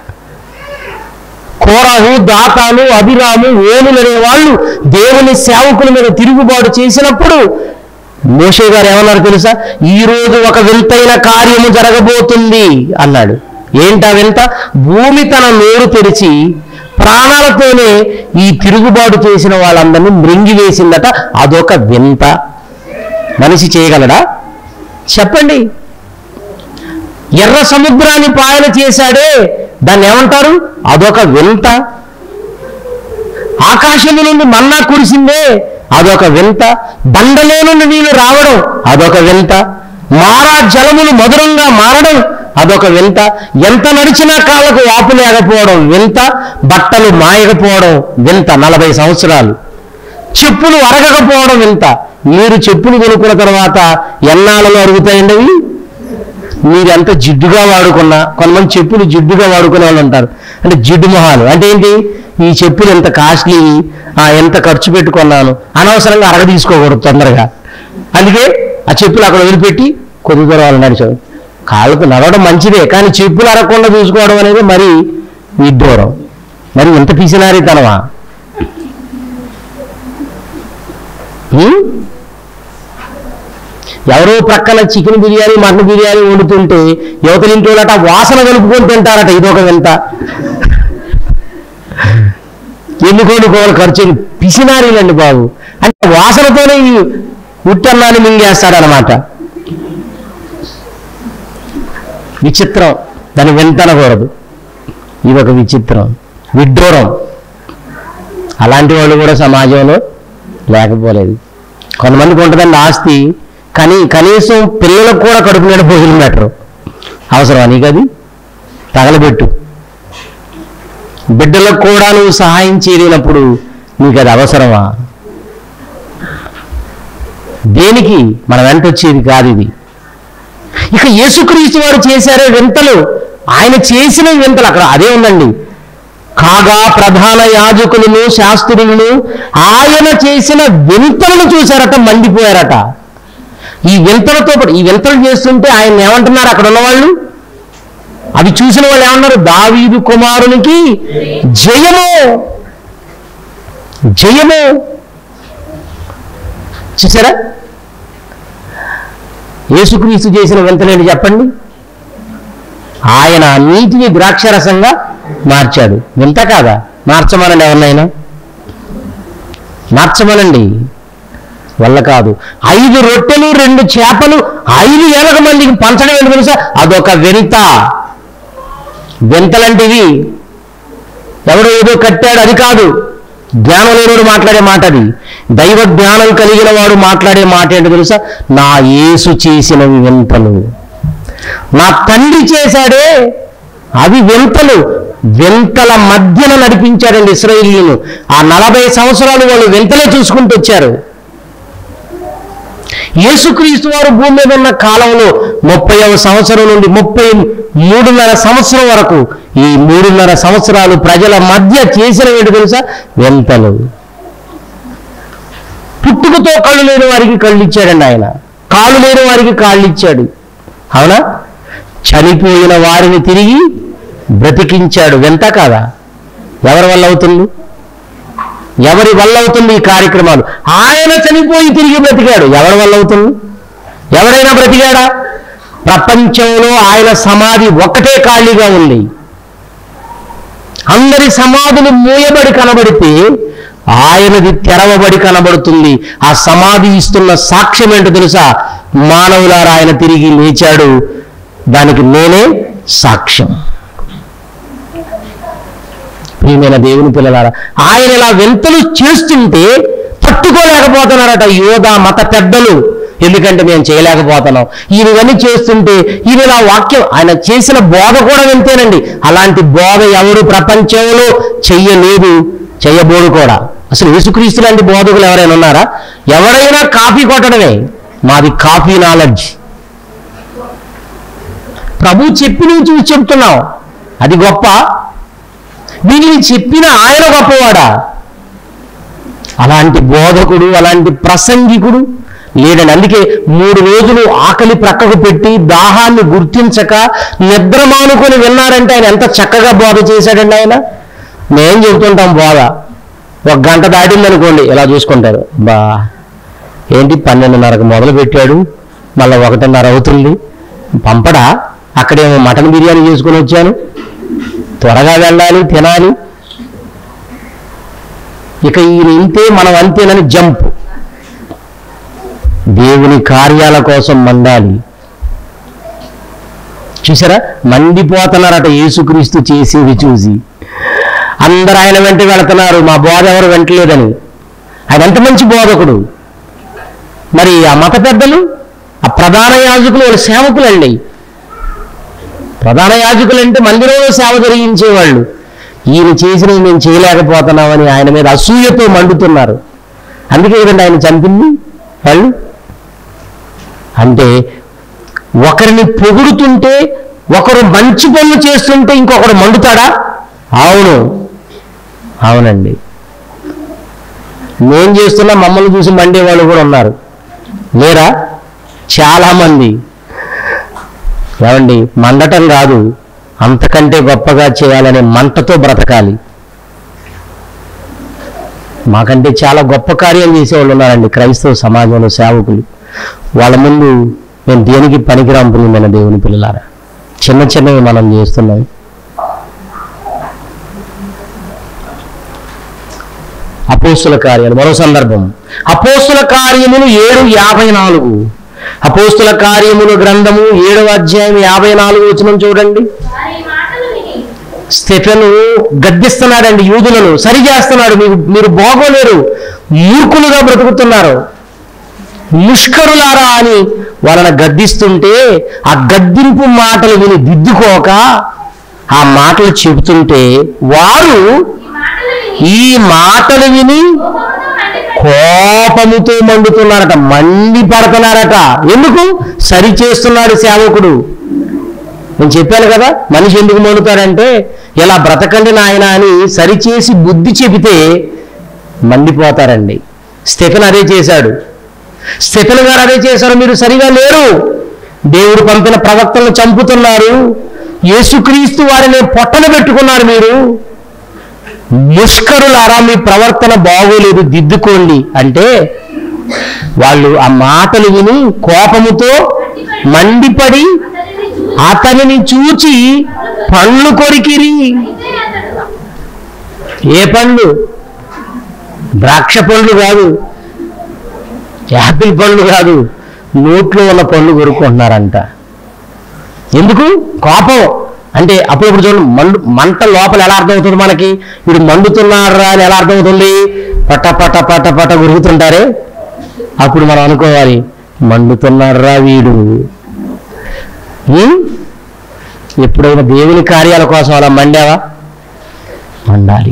కోరాహు దాతాను అభిరాము ఓనులు అనే వాళ్ళు దేవుని సేవకుల మీద తిరుగుబాటు చేసినప్పుడు మోషే గారు ఏమన్నారు తెలుసా ఈ రోజు ఒక వింతైన కార్యము జరగబోతుంది అన్నాడు ఏంటా వింత భూమి తన నోరు తెరిచి ప్రాణాలతోనే ఈ తిరుగుబాటు చేసిన వాళ్ళందరినీ మృంగివేసిందట అదొక వింత మనిషి చేయగలడా చెప్పండి ఎర్ర సముద్రాన్ని పాయన చేశాడే దాన్ని ఏమంటారు అదొక వింత ఆకాశము నుండి మన్నా కురిసిందే అదొక వింత బండలో నుండి నీళ్లు రావడం అదొక వింత మారా జలములు మధురంగా మారడం అదొక వింత ఎంత నడిచినా కాళ్ళకు వాపు లేకపోవడం వింత బట్టలు మాయకపోవడం వింత నలభై సంవత్సరాలు చెప్పులు అరగకపోవడం వింత మీరు చెప్పులు కొనుక్కున్న తర్వాత ఎన్నాళ్ళలో అరుగుతాయండి అవి మీరు ఎంత జిడ్డుగా వాడుకున్నా కొంతమంది చెప్పులు జిడ్డుగా వాడుకునే వాళ్ళు ఉంటారు అంటే జిడ్డు మొహాలు అంటే ఏంటి ఈ చెప్పులు ఎంత కాస్ట్లీ ఆ ఎంత ఖర్చు పెట్టుకున్నాను అనవసరంగా అరగ తీసుకోకూడదు తొందరగా అందుకే ఆ చెప్పులు అక్కడ వదిలిపెట్టి కొద్ది దూరం వాళ్ళు నడిచారు కాళ్ళకు నడవడం మంచిదే కానీ చెప్పులు అరగకుండా చూసుకోవడం అనేది మరి విడ్డూరం మరి ఎంత పిసినారితనమా ఉం? ఎవరో ప్రక్కన చికెన్ బిర్యానీ మటన్ బిర్యానీ వండుతుంటే యువతల ఇంటి వాళ్ళట వాసన కలుపుకొని తింటారట ఇదొక వింత ఎన్ని కోడుకోవాలి ఖర్చు పిసినారీలండి బాబు అంటే వాసనతోనే ఈ ఉట్టన్నాన్ని మింగేస్తాడనమాట విచిత్రం దాన్ని వింతనకూడదు ఇదొక విచిత్రం విడ్డూరం అలాంటి వాళ్ళు కూడా సమాజంలో లేకపోలేదు కొంతమందికి ఉంటుందండి ఆస్తి కానీ కనీసం పిల్లలకు కూడా కడుపు నిండా భోజనం పెట్టరు అవసరమా నీకు అది తగలబెట్టు బిడ్డలకు కూడా నువ్వు సహాయం చేయలేనప్పుడు నీకు అది అవసరమా దేనికి మన వెంట వచ్చేది కాదు ఇది ఇక యేసుక్రీస్తు వారు చేశారే వింతలు ఆయన చేసిన వింతలు అక్కడ అదే ఉందండి కాగా ప్రధాన యాజకులను శాస్త్రులను ఆయన చేసిన వింతలను చూశారట మండిపోయారట ఈ వింతలతో పాటు ఈ వింతలు చేస్తుంటే ఆయన ఏమంటున్నారు అక్కడ ఉన్నవాళ్ళు అవి చూసిన వాళ్ళు ఏమన్నారు దావీదు కుమారునికి జయము జయము చూసారా యేసుక్రీస్తు చేసిన వింతలేంటి చెప్పండి ఆయన నీటిని ద్రాక్షరసంగా మార్చాడు వింత కాదా మార్చమనండి ఎవరినైనా మార్చమనండి వల్ల కాదు ఐదు రొట్టెలు రెండు చేపలు ఐదు వేల మందికి పంచడం ఏంటి తెలుసా అదొక వింత వింతలంటివి ఎవడో ఏదో కట్టాడు అది కాదు జ్ఞానం లేనివాడు మాట్లాడే మాట అది దైవ జ్ఞానం కలిగిన వాడు మాట్లాడే మాట ఏంటో తెలుసా నా యేసు చేసినవి వింతలు నా తండ్రి చేశాడే అవి వింతలు వింతల మధ్యన నడిపించాడండి ఇస్రాయిలీను ఆ నలభై సంవత్సరాలు వాళ్ళు వింతలే చూసుకుంటూ వచ్చారు యేసుక్రీస్తు వారు భూమి మీద ఉన్న కాలంలో ముప్పైవ సంవత్సరం నుండి ముప్పై మూడున్నర సంవత్సరం వరకు ఈ మూడున్నర సంవత్సరాలు ప్రజల మధ్య చేసిన ఏంటి తెలుసా వింతలు పుట్టుకతో కళ్ళు లేని వారికి కళ్ళు ఇచ్చాడండి ఆయన కాళ్ళు లేని వారికి కాళ్ళు ఇచ్చాడు అవునా చనిపోయిన వారిని తిరిగి బ్రతికించాడు వింత కాదా ఎవరి వల్ల అవుతుంది ఎవరి వల్ల అవుతుంది ఈ కార్యక్రమాలు ఆయన చనిపోయి తిరిగి బ్రతికాడు ఎవరి వల్ల అవుతుంది ఎవరైనా బ్రతికాడా ప్రపంచంలో ఆయన సమాధి ఒక్కటే ఖాళీగా ఉంది అందరి సమాధులు మూయబడి కనబడితే ఆయనది తెరవబడి కనబడుతుంది ఆ సమాధి ఇస్తున్న సాక్ష్యం ఏంటో తెలుసా మానవులారా ఆయన తిరిగి లేచాడు దానికి నేనే సాక్ష్యం ప్రియమైన దేవుని పిల్లలారా ఆయన ఇలా వింతలు చేస్తుంటే తట్టుకోలేకపోతున్నారట యోధ మత పెద్దలు ఎందుకంటే మేము చేయలేకపోతున్నాం ఈయన ఇవన్నీ చేస్తుంటే ఈయన ఇలా వాక్యం ఆయన చేసిన బోధ కూడా వింతేనండి అలాంటి బోధ ఎవరు ప్రపంచంలో చెయ్యలేదు చెయ్యబోడు కూడా అసలు యేసుక్రీస్తు లాంటి బోధకులు ఎవరైనా ఉన్నారా ఎవరైనా కాపీ కొట్టడమే మాది కాపీ నాలెడ్జ్ ప్రభు చెప్పి నువ్వు చూసి చెప్తున్నావు అది గొప్ప దీనిని చెప్పిన ఆయన గొప్పవాడా అలాంటి బోధకుడు అలాంటి ప్రసంగికుడు లేడండి అందుకే మూడు రోజులు ఆకలి ప్రక్కకు పెట్టి దాహాన్ని గుర్తించక నిద్ర మానుకొని విన్నారంటే ఆయన ఎంత చక్కగా బోధ చేశాడండి ఆయన మేం చెబుతుంటాం బోధ ఒక గంట దాటిందనుకోండి ఇలా చూసుకుంటారు బా ఏంటి పన్నెండున్నరకు మొదలు పెట్టాడు మళ్ళీ ఒకటిన్నర అవుతుంది పంపడా అక్కడేమో మటన్ బిర్యానీ చేసుకొని వచ్చాను త్వరగా వెళ్ళాలి తినాలి ఇక ఈయన ఇంతే మనం అంతేనని జంప్ దేవుని కార్యాల కోసం మండాలి చూసారా మండిపోతున్నారట యేసుక్రీస్తు చేసేది చూసి అందరు ఆయన వెంట వెళుతున్నారు మా బోధ ఎవరు వెంటలేదని ఆయన ఎంత మంచి బోధకుడు మరి ఆ మత పెద్దలు ఆ ప్రధాన యాజకులు వాళ్ళ సేవకులండి ప్రధాన యాజకులు అంటే మందిరంలో సేవ జరిగించేవాళ్ళు ఈయన చేసినవి మేము చేయలేకపోతున్నామని ఆయన మీద అసూయతో మండుతున్నారు అందుకే కదండి ఆయన చంపింది వాళ్ళు అంటే ఒకరిని పొగుడుతుంటే ఒకరు మంచి పనులు చేస్తుంటే ఇంకొకడు మండుతాడా అవును అవునండి నేను చేస్తున్నా మమ్మల్ని చూసి మండే వాళ్ళు కూడా ఉన్నారు లేరా చాలామంది ఏమండి మండటం కాదు అంతకంటే గొప్పగా చేయాలనే మంటతో బ్రతకాలి మాకంటే చాలా గొప్ప కార్యం చేసేవాళ్ళు ఉన్నారండి క్రైస్తవ సమాజంలో సేవకులు వాళ్ళ ముందు మేము దేనికి పనికిరాం పుణ్యమైన దేవుని పిల్లలారా చిన్న చిన్నవి మనం చేస్తున్నాం అపోస్తుల కార్యాలు మరో సందర్భం అపోస్తుల కార్యములు ఏడు యాభై నాలుగు అపోస్తుల కార్యముల గ్రంథము ఏడవ అధ్యాయం యాభై నాలుగు వచనం చూడండి వారి మాటలు విని స్టెఫెను గద్దిస్తున్నాడండి యూదులను సరి చేస్తున్నాడు మీరు మీరు బాగోలేరు మూర్ఖులుగా బ్రతుకుతున్నారు ముష్కరులారా అని వాళ్ళని గద్దిస్తుంటే ఆ గద్దింపు మాటలు విని దిద్దుకోక ఆ మాటలు చెబుతుంటే వారు ఈ మాటలు విని ఈ మాటలు విని కోపముతో మండిపడి కోపముతో మండుతున్నారట మండి పడుతున్నారట ఎందుకు సరి చేస్తున్నాడు సేవకుడు నేను చెప్పాను కదా మనిషి ఎందుకు మండుతాడంటే ఇలా బ్రతకండి నాయన అని సరిచేసి బుద్ధి చెబితే మండిపోతారండి స్టెఫెన్ అదే చేశాడు స్టెఫెన్ గారు అదే చేశారు మీరు సరిగా లేరు దేవుడు పంపిన ప్రవక్తలను చంపుతున్నారు యేసుక్రీస్తు వారిని పొట్టన పెట్టుకున్నారు మీరు ముష్కరులారా మీ ప్రవర్తన బాగోలేదు దిద్దుకోండి అంటే వాళ్ళు ఆ మాటలు విని కోపముతో మండిపడి అతనిని చూసి అతనిని చూచి పండ్లు కొరికిరి అయితే అతడు ఏ పండ్లు ద్రాక్ష పండ్లు కాదు యాపిల్ పండ్లు కాదు నోట్లో ఉన్న పండ్లు కొరుక్కుంటున్నారంట ఎందుకు కోపం అంటే అప్పుడప్పుడు చూడండి మండు మంట లోపల ఎలా అర్థమవుతుంది మనకి వీడు మండుతున్నారా అని ఎలా అర్థమవుతుంది పట పట పట పట గురుగుతుంటారే అప్పుడు మనం అనుకోవాలి మండుతున్నారా వీడు ఉం? ఎప్పుడైనా దేవుని కార్యాల కోసం అలా మండావా మండాలి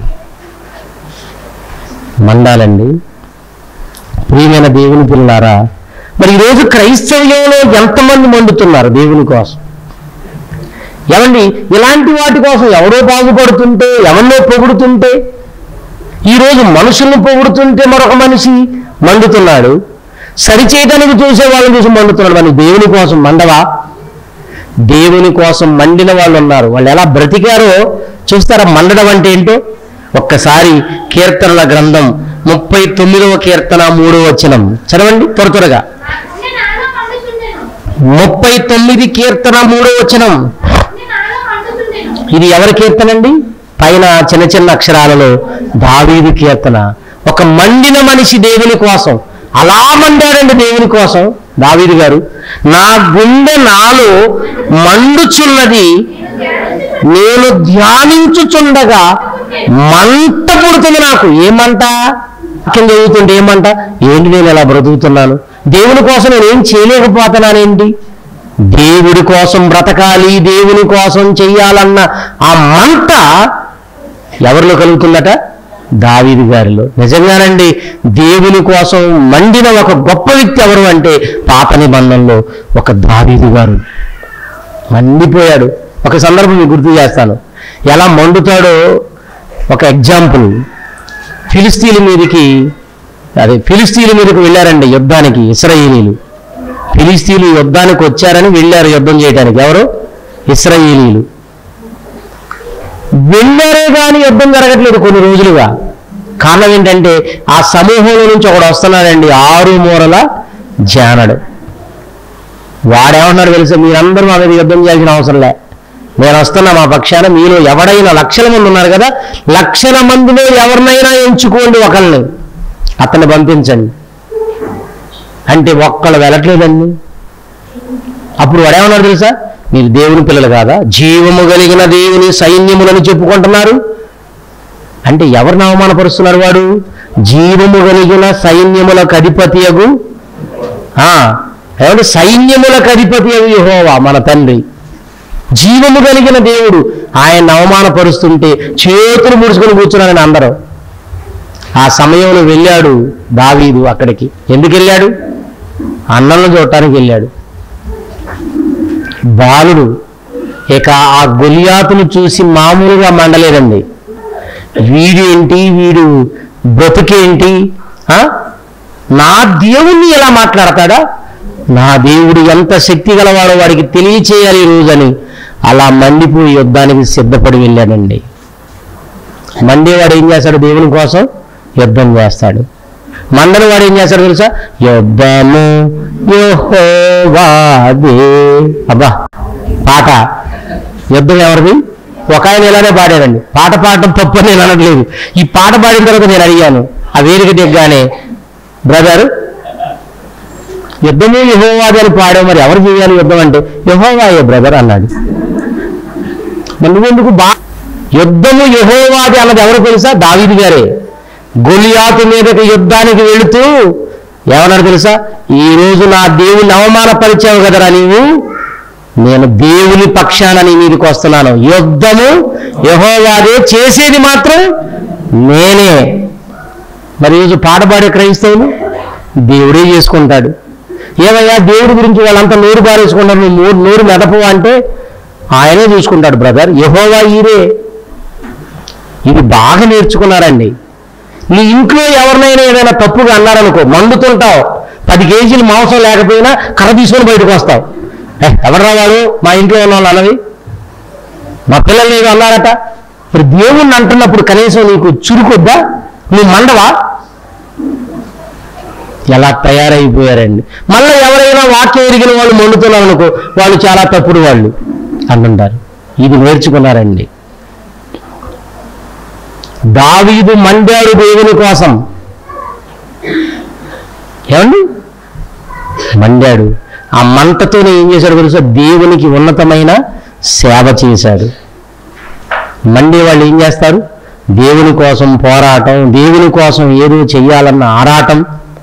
మండాలండి ప్రియమైన దేవుని పిల్లారా మరి ఈరోజు క్రైస్తవ్యంలో ఎంతమంది మండుతున్నారు దేవుని కోసం ఏమండి ఇలాంటి వాటి కోసం ఎవరో బాగుపడుతుంటే ఎవరినో పొగుడుతుంటే ఈరోజు మనుషుల్ని పొగుడుతుంటే మరొక మనిషి మండుతున్నాడు సరిచేయడానికి చూసే వాళ్ళని చూసి మండుతున్నాడు మరి దేవుని కోసం మండవా దేవుని కోసం మండిన వాళ్ళు ఉన్నారు వాళ్ళు ఎలా బ్రతికారో చూస్తారా మండడం అంటే ఏంటో ఒక్కసారి కీర్తనల గ్రంథం ముప్పై తొమ్మిదవ కీర్తన మూడవ వచనం చదవండి త్వర త్వరగా నా గుండె నాలో మండుచుండెను ముప్పై తొమ్మిది కీర్తన మూడవ వచనం నా గుండె నాలో మండుచుండెను ఇది ఎవరి కీర్తన అండి పైన చిన్న చిన్న అక్షరాలలో దావీదు కీర్తన ఒక మండిన మనిషి దేవుని కోసం అలా మండాడండి దేవుని కోసం దావీదు గారు నా గుండె నాలో మండుచున్నది నేను ధ్యానించుచుండగా మంట పుడుతుంది నాకు ఏమంట కింద చదువుతుంటే ఏమంట ఏంటి నేను ఇలా బ్రతుకుతున్నాను దేవుని కోసం నేను ఏం చేయలేకపోతున్నానేంటి దేవుడి కోసం బ్రతకాలి దేవుని కోసం చెయ్యాలన్న ఆ మంట ఎవరిలో కలుగుతుందట దావీదు గారిలో నిజంగానండి దేవుని కోసం మండిన ఒక గొప్ప వ్యక్తి ఎవరు అంటే పాత నిబంధనలో ఒక దావీదు గారు మండిపోయాడు ఒక సందర్భం మీకు గుర్తు చేస్తాను ఎలా మండుతాడో ఒక ఎగ్జాంపుల్ ఫిలిస్తీన్ల మీదకి అదే ఫిలిస్తీన్ల మీదకి వెళ్ళారండి యుద్ధానికి ఇస్రాయేలీలు ఫిలిస్తీన్లు యుద్ధానికి వచ్చారని వెళ్ళారు యుద్ధం చేయడానికి ఎవరు ఇస్రాయేలీలు వెళ్ళారే కానీ యుద్ధం జరగట్లేదు కొన్ని రోజులుగా కారణం ఏంటంటే ఆ సమూహంలో నుంచి ఒకడు వస్తున్నాడండి ఆరు మూరల జానడు వాడేమన్నాడు తెలుసా మీరందరూ మా మీద యుద్ధం చేయాల్సిన అవసరం లే నేను వస్తున్నా మా పక్షాన మీలో ఎవడైనా లక్షల మంది ఉన్నారు కదా లక్షల మందిలో ఎవరినైనా ఎంచుకోండి ఒకళ్ళని అతన్ని పంపించండి అంటే ఒక్కళ్ళు వెళ్ళట్లేదండి అప్పుడు వాడేమన్నాడు తెలుసా మీరు దేవుని పిల్లలు కాదా జీవము కలిగిన దేవుని సైన్యములను చెప్పుకుంటున్నారు అంటే ఎవరిని అవమానపరుస్తున్నాడు వాడు జీవము కలిగిన సైన్యములకు అధిపతియగు ఆ, ఏమంటే సైన్యములకు అధిపతియగు యెహోవా మన తండ్రి జీవము కలిగిన దేవుడు ఆయన అవమానపరుస్తుంటే చేతులు ముడుచుకొని కూర్చున్నారని అందరూ ఆ సమయంలో వెళ్ళాడు దావీదు అక్కడికి ఎందుకు వెళ్ళాడు అన్నలను చూడటానికి వెళ్ళాడు బాలుడు ఇక ఆ గొలియాతును చూసి మామూలుగా మండలేదండి వీడు ఏంటి వీడు బ్రతుకేంటి ఆ? నా దేవుణ్ణి ఎలా మాట్లాడతాడా నా దేవుడు ఎంత శక్తి గలవాడో వాడికి తెలియచేయాలి ఈ రోజని అలా మండిపోయి యుద్ధానికి సిద్ధపడి వెళ్ళాడండి మండేవాడు ఏం చేస్తాడు దేవుని కోసం యుద్ధం చేస్తాడు మండలి వాడు ఏం చేస్తాడు తెలుసా యుద్ధము యెహోవాదే అబ్బా పాట యుద్ధం ఎవరిది ఒక ఆయన ఇలానే పాడారండి పాట పాడటం తప్పు అని నేను అనట్లేదు ఈ పాట పాడిన తర్వాత నేను అడిగాను ఆ వేదిక దిగ్గానే బ్రదర్ యుద్ధము యహోవాది అని పాడావు మరి ఎవరు చేయాలి యుద్ధం అంటే యహోవాయే బ్రదర్ అన్నాడు మరి నువ్వెందుకు బా యుద్ధము యహోవాది అన్నది ఎవరు తెలుసా దావీదు గారే గొలియాతు మీదకి యుద్ధానికి వెళుతూ ఏమన్నారు తెలుసా ఈ రోజు నా దేవుని అవమానపరిచావు కదరా నీవు నేను దేవుని పక్షాన నీ మీదకి వస్తున్నాను యుద్ధము యహోవాదే చేసేది మాత్రం నేనే మరి ఈరోజు పాట పాడే క్రైస్తవులు దేవుడే చేసుకుంటాడు ఏమయ్యా దేవుడి గురించి వాళ్ళంతా నోరు పారేసుకుంటారు నువ్వు నోరు నోరు మెదపు అంటే ఆయనే చూసుకుంటాడు బ్రదర్ యహోవా ఈరే ఇది బాగా నేర్చుకున్నారండి నీ ఇంట్లో ఎవరినైనా ఏదైనా తప్పుగా అన్నారనుకో మండుతుంటావు పది కేజీలు మాంసం లేకపోయినా కర్ర తీసుకొని బయటకు వస్తావు "ఏ, ఎవర్రా వాడు మా ఇంట్లో ఉన్న వాళ్ళు అన్నవి మా పిల్లలు ఏదో అన్నారట మరి దేవుణ్ణి అంటున్నప్పుడు కనీసం నీకు చురుకొద్దా నువ్వు మండవా ఎలా తయారైపోయారండి మళ్ళీ ఎవరైనా వాక్యం ఎరిగిన వాళ్ళు మండుతున్నారు అనుకో వాళ్ళు చాలా తప్పుడు వాళ్ళు అంటుంటారు ఇది నేర్చుకున్నారండి దావీదు మండాడు దేవుని కోసం ఏమండి మండాడు ఆ మంటతోనే ఏం చేశాడు తెలుసా దేవునికి ఉన్నతమైన సేవ చేశాడు మండే వాళ్ళు ఏం చేస్తారు దేవుని కోసం పోరాటం దేవుని కోసం ఏదో చెయ్యాలన్న ఆరాటం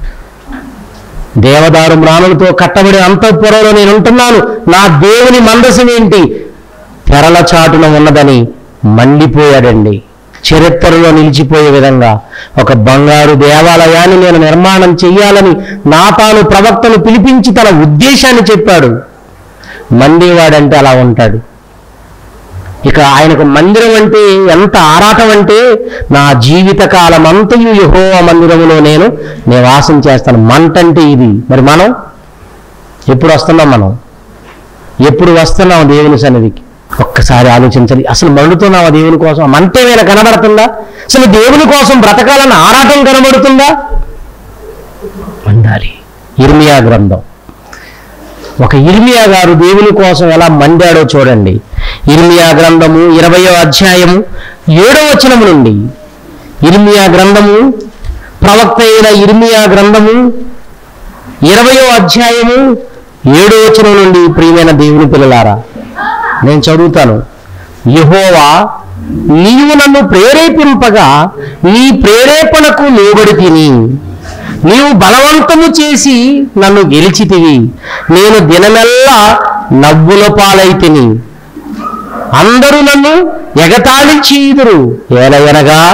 దేవదారు మ్రాణులతో కట్టబడి అంతఃపురంలో నేను ఉంటున్నాను నా దేవుని మందసం ఏంటి తెరల చాటున ఉన్నదని మండిపోయాడండి చరిత్రలో నిలిచిపోయే విధంగా ఒక బంగారు దేవాలయాన్ని నేను నిర్మాణం చెయ్యాలని నాతాను ప్రవక్తను పిలిపించి తన ఉద్దేశాన్ని చెప్పాడు మండేవాడంటే అలా ఉంటాడు ఇక ఆయనకు మందిరం అంటే ఎంత ఆరాటం అంటే నా జీవిత కాలం అంతయు యెహోవా మందిరములో నేను నివాసం చేస్తాను మంట అంటే ఇది మరి మనం ఎప్పుడు వస్తున్నాం మనం ఎప్పుడు వస్తున్నాం దేవుని సన్నిధికి ఒక్కసారి ఆలోచించండి అసలు మండుతున్నావా దేవుని కోసం ఆ మంట ఏమైనా కనబడుతుందా అసలు దేవుని కోసం బ్రతకాలన్న ఆరాటం కనబడుతుందా మండాలి ఇర్మియా గ్రంథం ఒక ఇర్మియా గారు దేవుని కోసం ఎలా మండాడో చూడండి ఇర్మియా గ్రంథము ఇరవయో అధ్యాయము ఏడో వచనము నుండి ఇర్మియా గ్రంథము ప్రవక్త అయిన ఇర్మియా గ్రంథము ఇరవయో అధ్యాయము ఏడో వచనం నుండి ప్రియమైన దేవుని పిల్లలారా నేను చదువుతాను యహోవా నీవు నన్ను ప్రేరేపింపగా నీ ప్రేరేపణకు లోబడి తిని నీవు బలవంతము చేసి నన్ను గెలిచితివి నేను దినమెల్లా నవ్వుల పాలైతిని అందరూ నన్ను ఎగతాళి చేయుదురు ఏలయనగా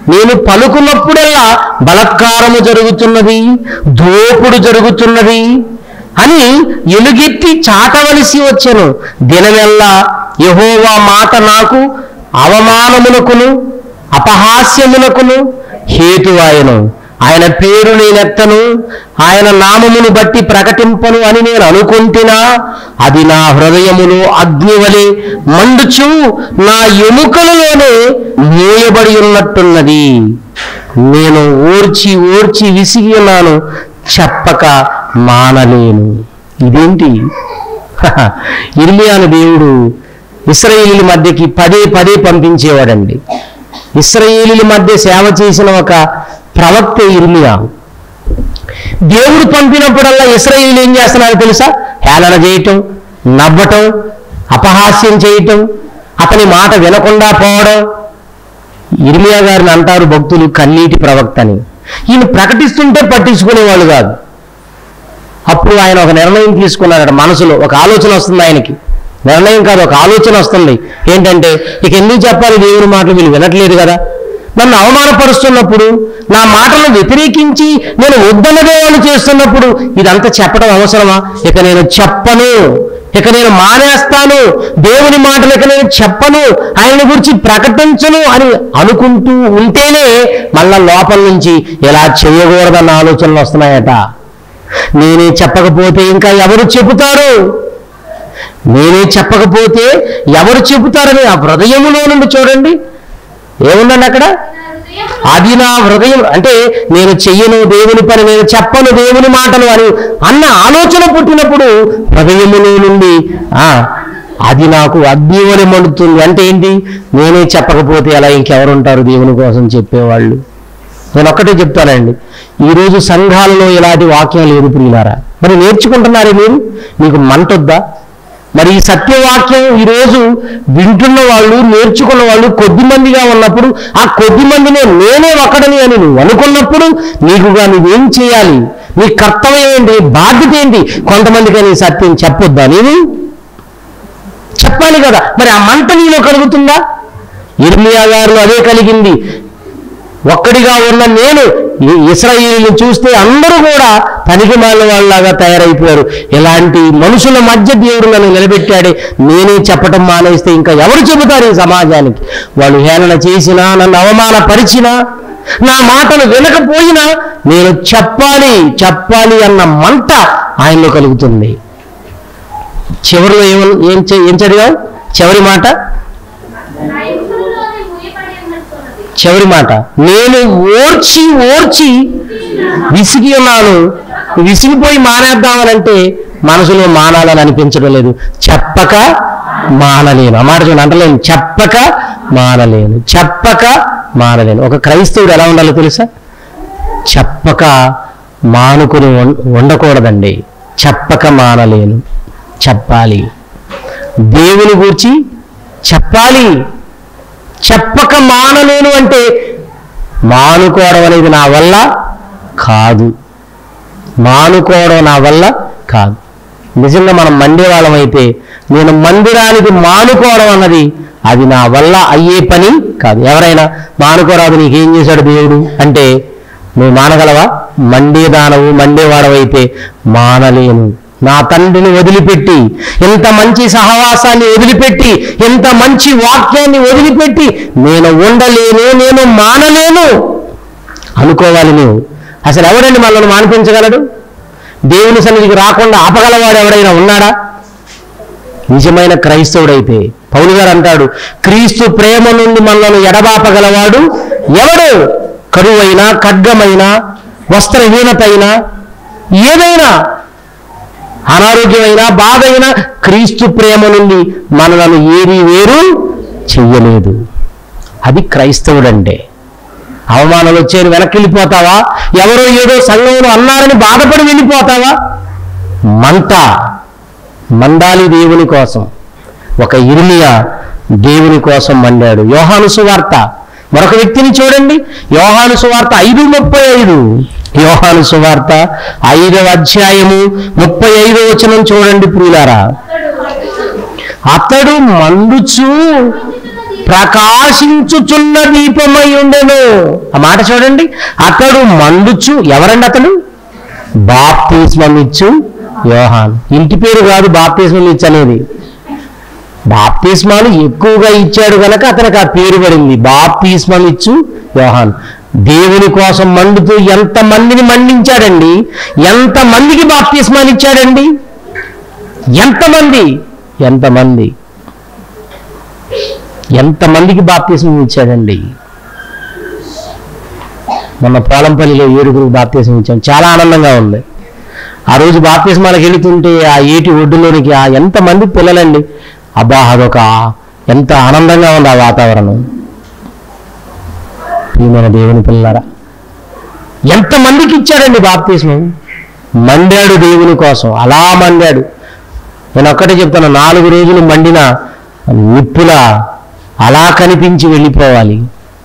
నేను పలుకున్నప్పుడల్లా బలత్కారము జరుగుతున్నది దోపుడు జరుగుతున్నది అని ఎలుగెత్తి చాటవలసి వచ్చెను దినమెల్లా యహోవా మాట నాకు అవమానమునకును అపహాస్యమునకును హేతువాయను ఆయన పేరు నేనెత్తను ఆయన నామమును బట్టి ప్రకటింపను అని నేను అనుకుంటున్నా అది నా హృదయములో అగ్నివలే మండుచు నా ఎముకలలోనే మూయబడి ఉన్నట్టున్నది నేను ఓర్చి ఓర్చి విసిగి ఉన్నాను చెప్పక మానలేను ఇదేంటి ఇర్మియాను దేవుడు ఇస్రాయేలీల మధ్యకి పదే పదే పంపించేవాడండి ఇస్రాయేలీల మధ్య సేవ చేసిన ఒక ప్రవక్త ఇర్మియా దేవుడు పంపినప్పుడల్లా ఇస్రాయేలీలు ఏం చేస్తున్నారో తెలుసా హేళన చేయటం నవ్వటం అపహాస్యం చేయటం అతని మాట వినకుండా పోవడం ఇర్మియా గారిని అంటారు భక్తులు కన్నీటి ప్రవక్త అని ఈయన ప్రకటిస్తుంటే పట్టించుకునేవాళ్ళు కాదు అప్పుడు ఆయన ఒక నిర్ణయం తీసుకున్నారట మనసులో ఒక ఆలోచన వస్తుంది ఆయనకి నిర్ణయం కాదు ఒక ఆలోచన వస్తుంది ఏంటంటే ఇక ఎందుకు చెప్పాలి దేవుని మాటలు వీళ్ళు వినట్లేదు కదా నన్ను అవమానపరుస్తున్నప్పుడు నా మాటలను వ్యతిరేకించి నేను వద్దన్నదే వాళ్ళు చేస్తున్నప్పుడు ఇదంతా చెప్పడం అవసరమా ఇక నేను చెప్పను ఇక నేను మానేస్తాను దేవుని మాటలు ఇక నేను చెప్పను ఆయన గురించి ప్రకటించను అని అనుకుంటూ ఉంటేనే మళ్ళా లోపల నుంచి ఇలా చేయకూడదన్న ఆలోచనలు వస్తున్నాయట నేనే చెప్పకపోతే ఇంకా ఎవరు చెబుతారు నేనే చెప్పకపోతే ఎవరు చెబుతారని ఆ హృదయములో నుండి చూడండి ఏముందండి అక్కడ నా హృదయం అది నా హృదయం అంటే నేను చెయ్యను దేవుని పని నేను చెప్పను దేవుని మాటలు అని అన్న ఆలోచన పుట్టినప్పుడు హృదయములో నుండి ఆ అది నాకు అగ్నివని మండుతుంది అంటే ఏంటి నేనే చెప్పకపోతే అలా ఇంకెవరుంటారు దేవుని కోసం చెప్పేవాళ్ళు నేను ఒక్కటే చెప్తానండి ఈరోజు సంఘాలలో ఇలాంటి వాక్యం లేదు ప్రియులారా మరి నేర్చుకుంటున్నారే మీరు మీకు మంటొద్దా మరి ఈ సత్యవాక్యం ఈరోజు వింటున్న వాళ్ళు నేర్చుకున్న వాళ్ళు కొద్ది మందిగా ఉన్నప్పుడు ఆ కొద్ది మందినే నేనే ఒకడని అని నువ్వు అనుకున్నప్పుడు నీకుగా నువ్వేం చేయాలి నీ కర్తవ్యం ఏంటి బాధ్యత ఏంటి కొంతమందికి నీ సత్యం చెప్పొద్దా నీవు చెప్పాలి కదా మరి ఆ మంట నీలో కలుగుతుందా ఇర్మియా గారిలో అదే కలిగింది ఒక్కడిగా ఉన్న నేను ఈ- ఇస్రాయేలీని చూస్తే అందరూ కూడా పనికి మాలిన వాళ్ళలాగా తయారైపోయారు ఇలాంటి మనుషుల మధ్య దేవుడు నన్ను నిలబెట్టాడే నేనే చెప్పటం మానేస్తే ఇంకా ఎవరు చెబుతారు ఈ సమాజానికి వాళ్ళు హేళన చేసినా నన్ను అవమానపరిచినా నా మాటలు వినకపోయినా నేను చెప్పాలి చెప్పాలి అన్న మంట ఆయనలో కలుగుతుంది చివరిలో ఏం ఏం చే- ఏం చదివావు చివరి మాట నా ఎముకలలోనే మూయబడి ఉన్నట్టున్నది. చివరి మాట నేను ఓర్చి ఓర్చి విసిగి ఉన్నాను విసిగిపోయి మానేద్దామనంటే మనసులో మానాలని అనిపించడం లేదు చెప్పక మానలేను ఆ మాట చూడండి అంటలేను చెప్పక మానలేను చెప్పక మానలేను ఒక క్రైస్తవుడు ఎలా ఉండాలో తెలుసా చెప్పక మానుకుని ఉం- ఉండకూడదండి చెప్పక మానలేను చెప్పాలి దేవుని గురించి చెప్పాలి చెప్పక మానలేను అంటే మానుకోవడం అనేది నా వల్ల కాదు మానుకోవడం నా వల్ల కాదు నిజంగా మనం మండే వాళ్ళం అయితే నేను మందిరానికి మానుకోవడం అన్నది అది నా వల్ల అయ్యే పని కాదు ఎవరైనా మానుకోరాదు నీకేం చేశాడు దేవుడు అంటే నువ్వు మానగలవా మండే దానవు మండేవాడవైతే మానలేను నా తండ్రిని వదిలిపెట్టి ఇంత మంచి సహవాసాన్ని వదిలిపెట్టి ఇంత మంచి వాక్యాన్ని వదిలిపెట్టి నేను ఉండలేను నేను మానలేను అనుకోవాలి నువ్వు అసలు ఎవడండి మనల్ని మానిపించగలడు దేవుని సన్నిధికి రాకుండా ఆపగలవాడు ఎవడైనా ఉన్నాడా నిజమైన క్రైస్తవుడైతే పౌలు గారు అంటాడు క్రీస్తు ప్రేమ నుండి మనల్ని ఎడబాపగలవాడు ఎవడు కరువైన ఖడ్గమైన వస్త్రహీనత అయినా ఏదైనా అనారోగ్యమైన బాధ అయినా క్రీస్తు ప్రేమ నుండి మనలను ఏరి వేరు చెయ్యలేదు అది క్రైస్తవుడంటే అవమానాలు వచ్చాయని వెనక్కి వెళ్ళిపోతావా ఎవరో ఏదో సంఘంలో అన్నారని బాధపడి వెళ్ళిపోతావా మంట మండాలి దేవుని కోసం ఒక ఇర్మియా దేవుని కోసం మండాడు యోహాను సువార్త మరొక వ్యక్తిని చూడండి యోహాను సువార్త ఐదు ముప్పై ఐదు యోహాను సువార్త ఐదవ అధ్యాయము ముప్పై ఐదో వచనం చూడండి ప్రియులారా అతడు మండుచు అతడు మండుచు మండుచున్నది ప్రకాశించుచున్న దీపమై ఉండెను ఆ మాట చూడండి అతడు మండుచు ఎవరండి అతడు బాప్తిస్మం ఇచ్చు యోహాన్ ఇంటి పేరు కాదు బాప్తిస్మం ఇచ్చు అనేది బాప్తిస్మాలు ఎక్కువగా ఇచ్చాడు గనక అతనికి ఆ పేరు పడింది బాప్తిస్మం ఇచ్చు యోహాన్ దేవుని కోసం మండుతూ ఎంత మందిని మండించాడండి ఎంత మందికి బాప్తిస్మాలు ఇచ్చాడండి ఎంతమంది ఎంతమంది ఎంతమందికి బాప్తిస్మం ఇచ్చాడండి మొన్న పోలంపల్లిలో ఏడుగురికి బాప్తిస్మం ఇచ్చాం చాలా ఆనందంగా ఉంది ఆ రోజు బాప్తిస్మాలకు వెళుతుంటే ఆ ఏటి ఒడ్డులోనికి ఆ ఎంతమంది పిల్లలండి అబ్బా అదొక ఎంత ఆనందంగా ఉంది ఆ వాతావరణం ప్రియమైన దేవుని పిల్లలారా ఎంతమందికి ఇచ్చాడండి బాప్తిస్మం మండాడు దేవుని కోసం అలా మండాడు నేను ఒక్కటే చెప్తాను నాలుగు రోజులు మండిన నిప్పులా అలా కనిపించి వెళ్ళిపోవాలి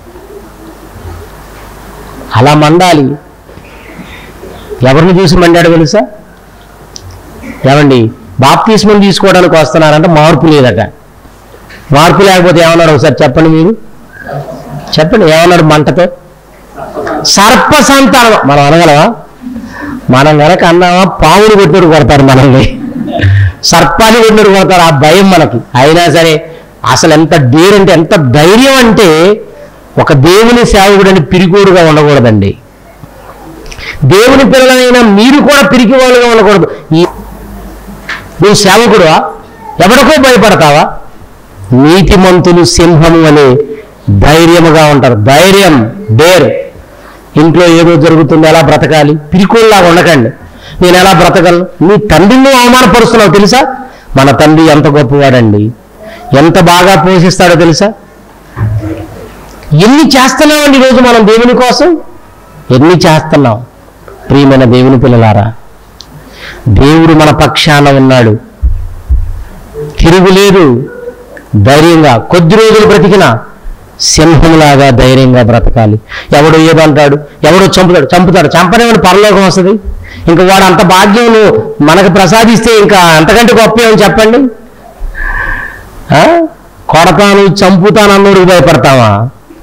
అలా మండాలి ఎవరిని చూసి మండాడు తెలుసా ఏమండి బాప్తిస్మం తీసుకోవడానికి వస్తున్నారంటే మార్పు లేదట మార్పు లేకపోతే ఏమన్నాడు ఒకసారి చెప్పండి మీరు చెప్పండి ఏమన్నాడు మంటతో సర్ప సంతానం మనం అనగలమా మనం గనక అన్నామా పావులు కొట్టుడు కొడతారు మనల్ని సర్పాన్ని కొట్టుడు కొడతారు ఆ భయం మనకి అయినా సరే అసలు ఎంత డేరంటే ఎంత ధైర్యం అంటే ఒక దేవుని సేవకుడని పిరికోడుగా ఉండకూడదండి దేవుని పిల్లలైన మీరు కూడా పిరికి వాళ్ళుగా ఉండకూడదు ఈ నువ్వు సేవకుడువా ఎవరికో భయపడతావా నీతిమంతులు సింహము అనే ధైర్యముగా ఉంటారు ధైర్యం డేర్ ఇంట్లో ఏదో జరుగుతుంది ఎలా బ్రతకాలి పిరికోల్లాగా ఉండకండి నేను ఎలా బ్రతకలను నీ తండ్రిని నువ్వు అవమానపరుస్తున్నావు తెలుసా మన తండ్రి ఎంత గొప్పవాడండి ఎంత బాగా పోషిస్తాడో తెలుసా ఎన్ని చేస్తున్నామండి ఈరోజు మనం దేవుని కోసం ఎన్ని చేస్తున్నాం ప్రియమైన దేవుని పిల్లలారా దేవుడు మన పక్షాన ఉన్నాడు తిరుగులేదు ధైర్యంగా కొద్ది రోజులు బ్రతికిన సింహంలాగా ధైర్యంగా బ్రతకాలి ఎవడు ఏదంటాడు ఎవడో చంపుతాడు చంపుతాడు చంపనేమని పరలోకం వస్తుంది ఇంకా వాడు అంత భాగ్యం నువ్వు మనకు ప్రసాదిస్తే ఇంకా అంతకంటే గొప్ప ఏమని చెప్పండి ఆ? కొడతాను చంపుతాను అన్నోడికి భయపడతావా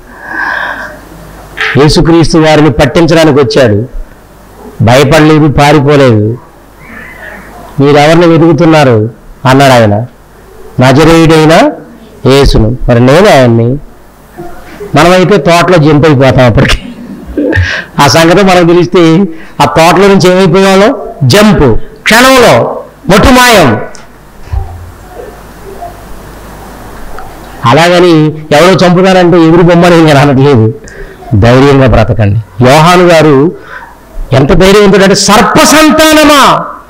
యేసుక్రీస్తు వారిని పట్టించడానికి వచ్చాడు భయపడలేదు పారిపోలేదు మీరెవరిని వెతుకుతున్నారు అన్నాడు ఆయన నజరేయుడైన యేసును మరి నేను ఆయన్ని మనమైతే తోటలో జంప్ అయిపోతాం అప్పటికి ఆ సంగతి మనకు తెలిస్తే ఆ తోటలో నుంచి ఏమైపోయాలో జంప్ క్షణంలో మొట్టుమాయం అలాగని ఎవరో చంపుతారంటే ఎదురు బొమ్మని నేను అనట్లేదు ధైర్యంగా బ్రతకండి యోహాను గారు ఎంత ధైర్యవంతుడంటే సర్ప సంతానమా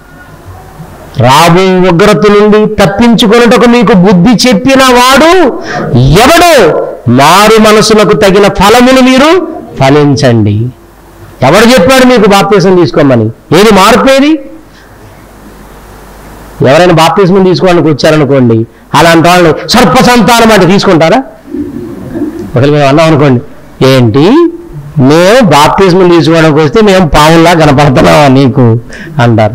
రాబో ఉగ్రత నుండి తప్పించుకొనుటకు మీకు బుద్ధి చెప్పిన వాడు ఎవడు మారు మనసులకు తగిన ఫలములు మీరు ఫలించండి ఎవడు చెప్పాడు మీకు బాప్తీసం తీసుకోమని ఏది మార్పేది ఎవరైనా బాప్తీసం తీసుకోవడానికి వచ్చారనుకోండి అలాంటి వాళ్ళు సర్ప సంతానం అంటే తీసుకుంటారా ఒకవేళ మేము అన్నాం అనుకోండి ఏంటి మేము బాప్తిజం తీసుకోవడానికి వస్తే మేము పావుల్లా కనపడుతున్నావా నీకు అంటారు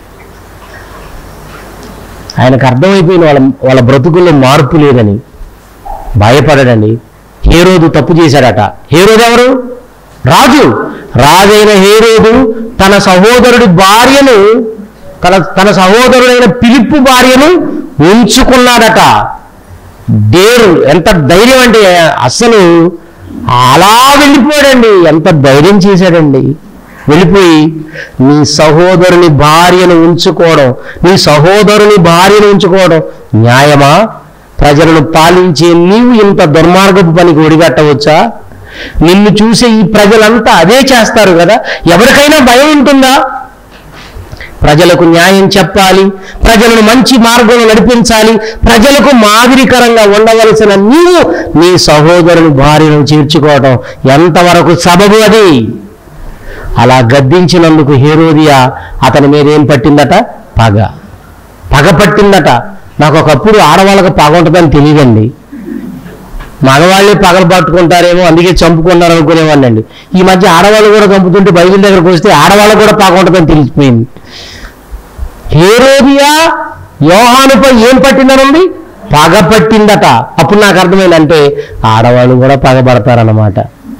ఆయనకు అర్థమైపోయింది వాళ్ళ వాళ్ళ బ్రతుకుల్లో మార్పు లేదని భయపడడండి హేరోదు తప్పు చేశాడట హేరోదు ఎవరు రాజు రాజైన హేరోదు తన సహోదరుడి భార్యను తన తన సహోదరుడైన పిలుపు భార్యను ఉంచుకున్నాడట డేరు ఎంత ధైర్యం అంటే అసలు అలా వెళ్ళిపోయాడండి ఎంత ధైర్యం చేశాడండి వెళ్ళిపోయి నీ సహోదరుని భార్యను ఉంచుకోవడం నీ సహోదరుని భార్యను ఉంచుకోవడం న్యాయమా ప్రజలను పాలించే నీవు ఇంత దుర్మార్గపు పనికి ఒడిగట్టవచ్చా నిన్ను చూసే ఈ ప్రజలంతా అదే చేస్తారు కదా ఎవరికైనా భయం ఉంటుందా ప్రజలకు న్యాయం చెప్పాలి ప్రజలను మంచి మార్గంలో నడిపించాలి ప్రజలకు మాదిరికరంగా ఉండవలసిన నీవు నీ సహోదరుని భార్యను చేర్చుకోవడం ఎంతవరకు సబబు అది అలా గద్దించినందుకు హేరోదియా అతని మీద ఏం పట్టిందట పగ పగ పట్టిందట నాకు ఒకప్పుడు ఆడవాళ్ళకి పగ ఉంటుందని తెలియదండి మగవాళ్ళే పగలు పట్టుకుంటారేమో అందుకే చంపుకున్నారు అనుకునేవాళ్ళండి ఈ మధ్య ఆడవాళ్ళు కూడా చంపుతుంటే బైబిల్ దగ్గరకు వస్తే ఆడవాళ్ళకు కూడా పగ ఉంటుందని తెలిసిపోయింది హేరోదియా యోహానుపై ఏం పట్టిందనుంది పగ పట్టిందట అప్పుడు నాకు అర్థమైందంటే ఆడవాళ్ళు కూడా పగబడతారన్నమాట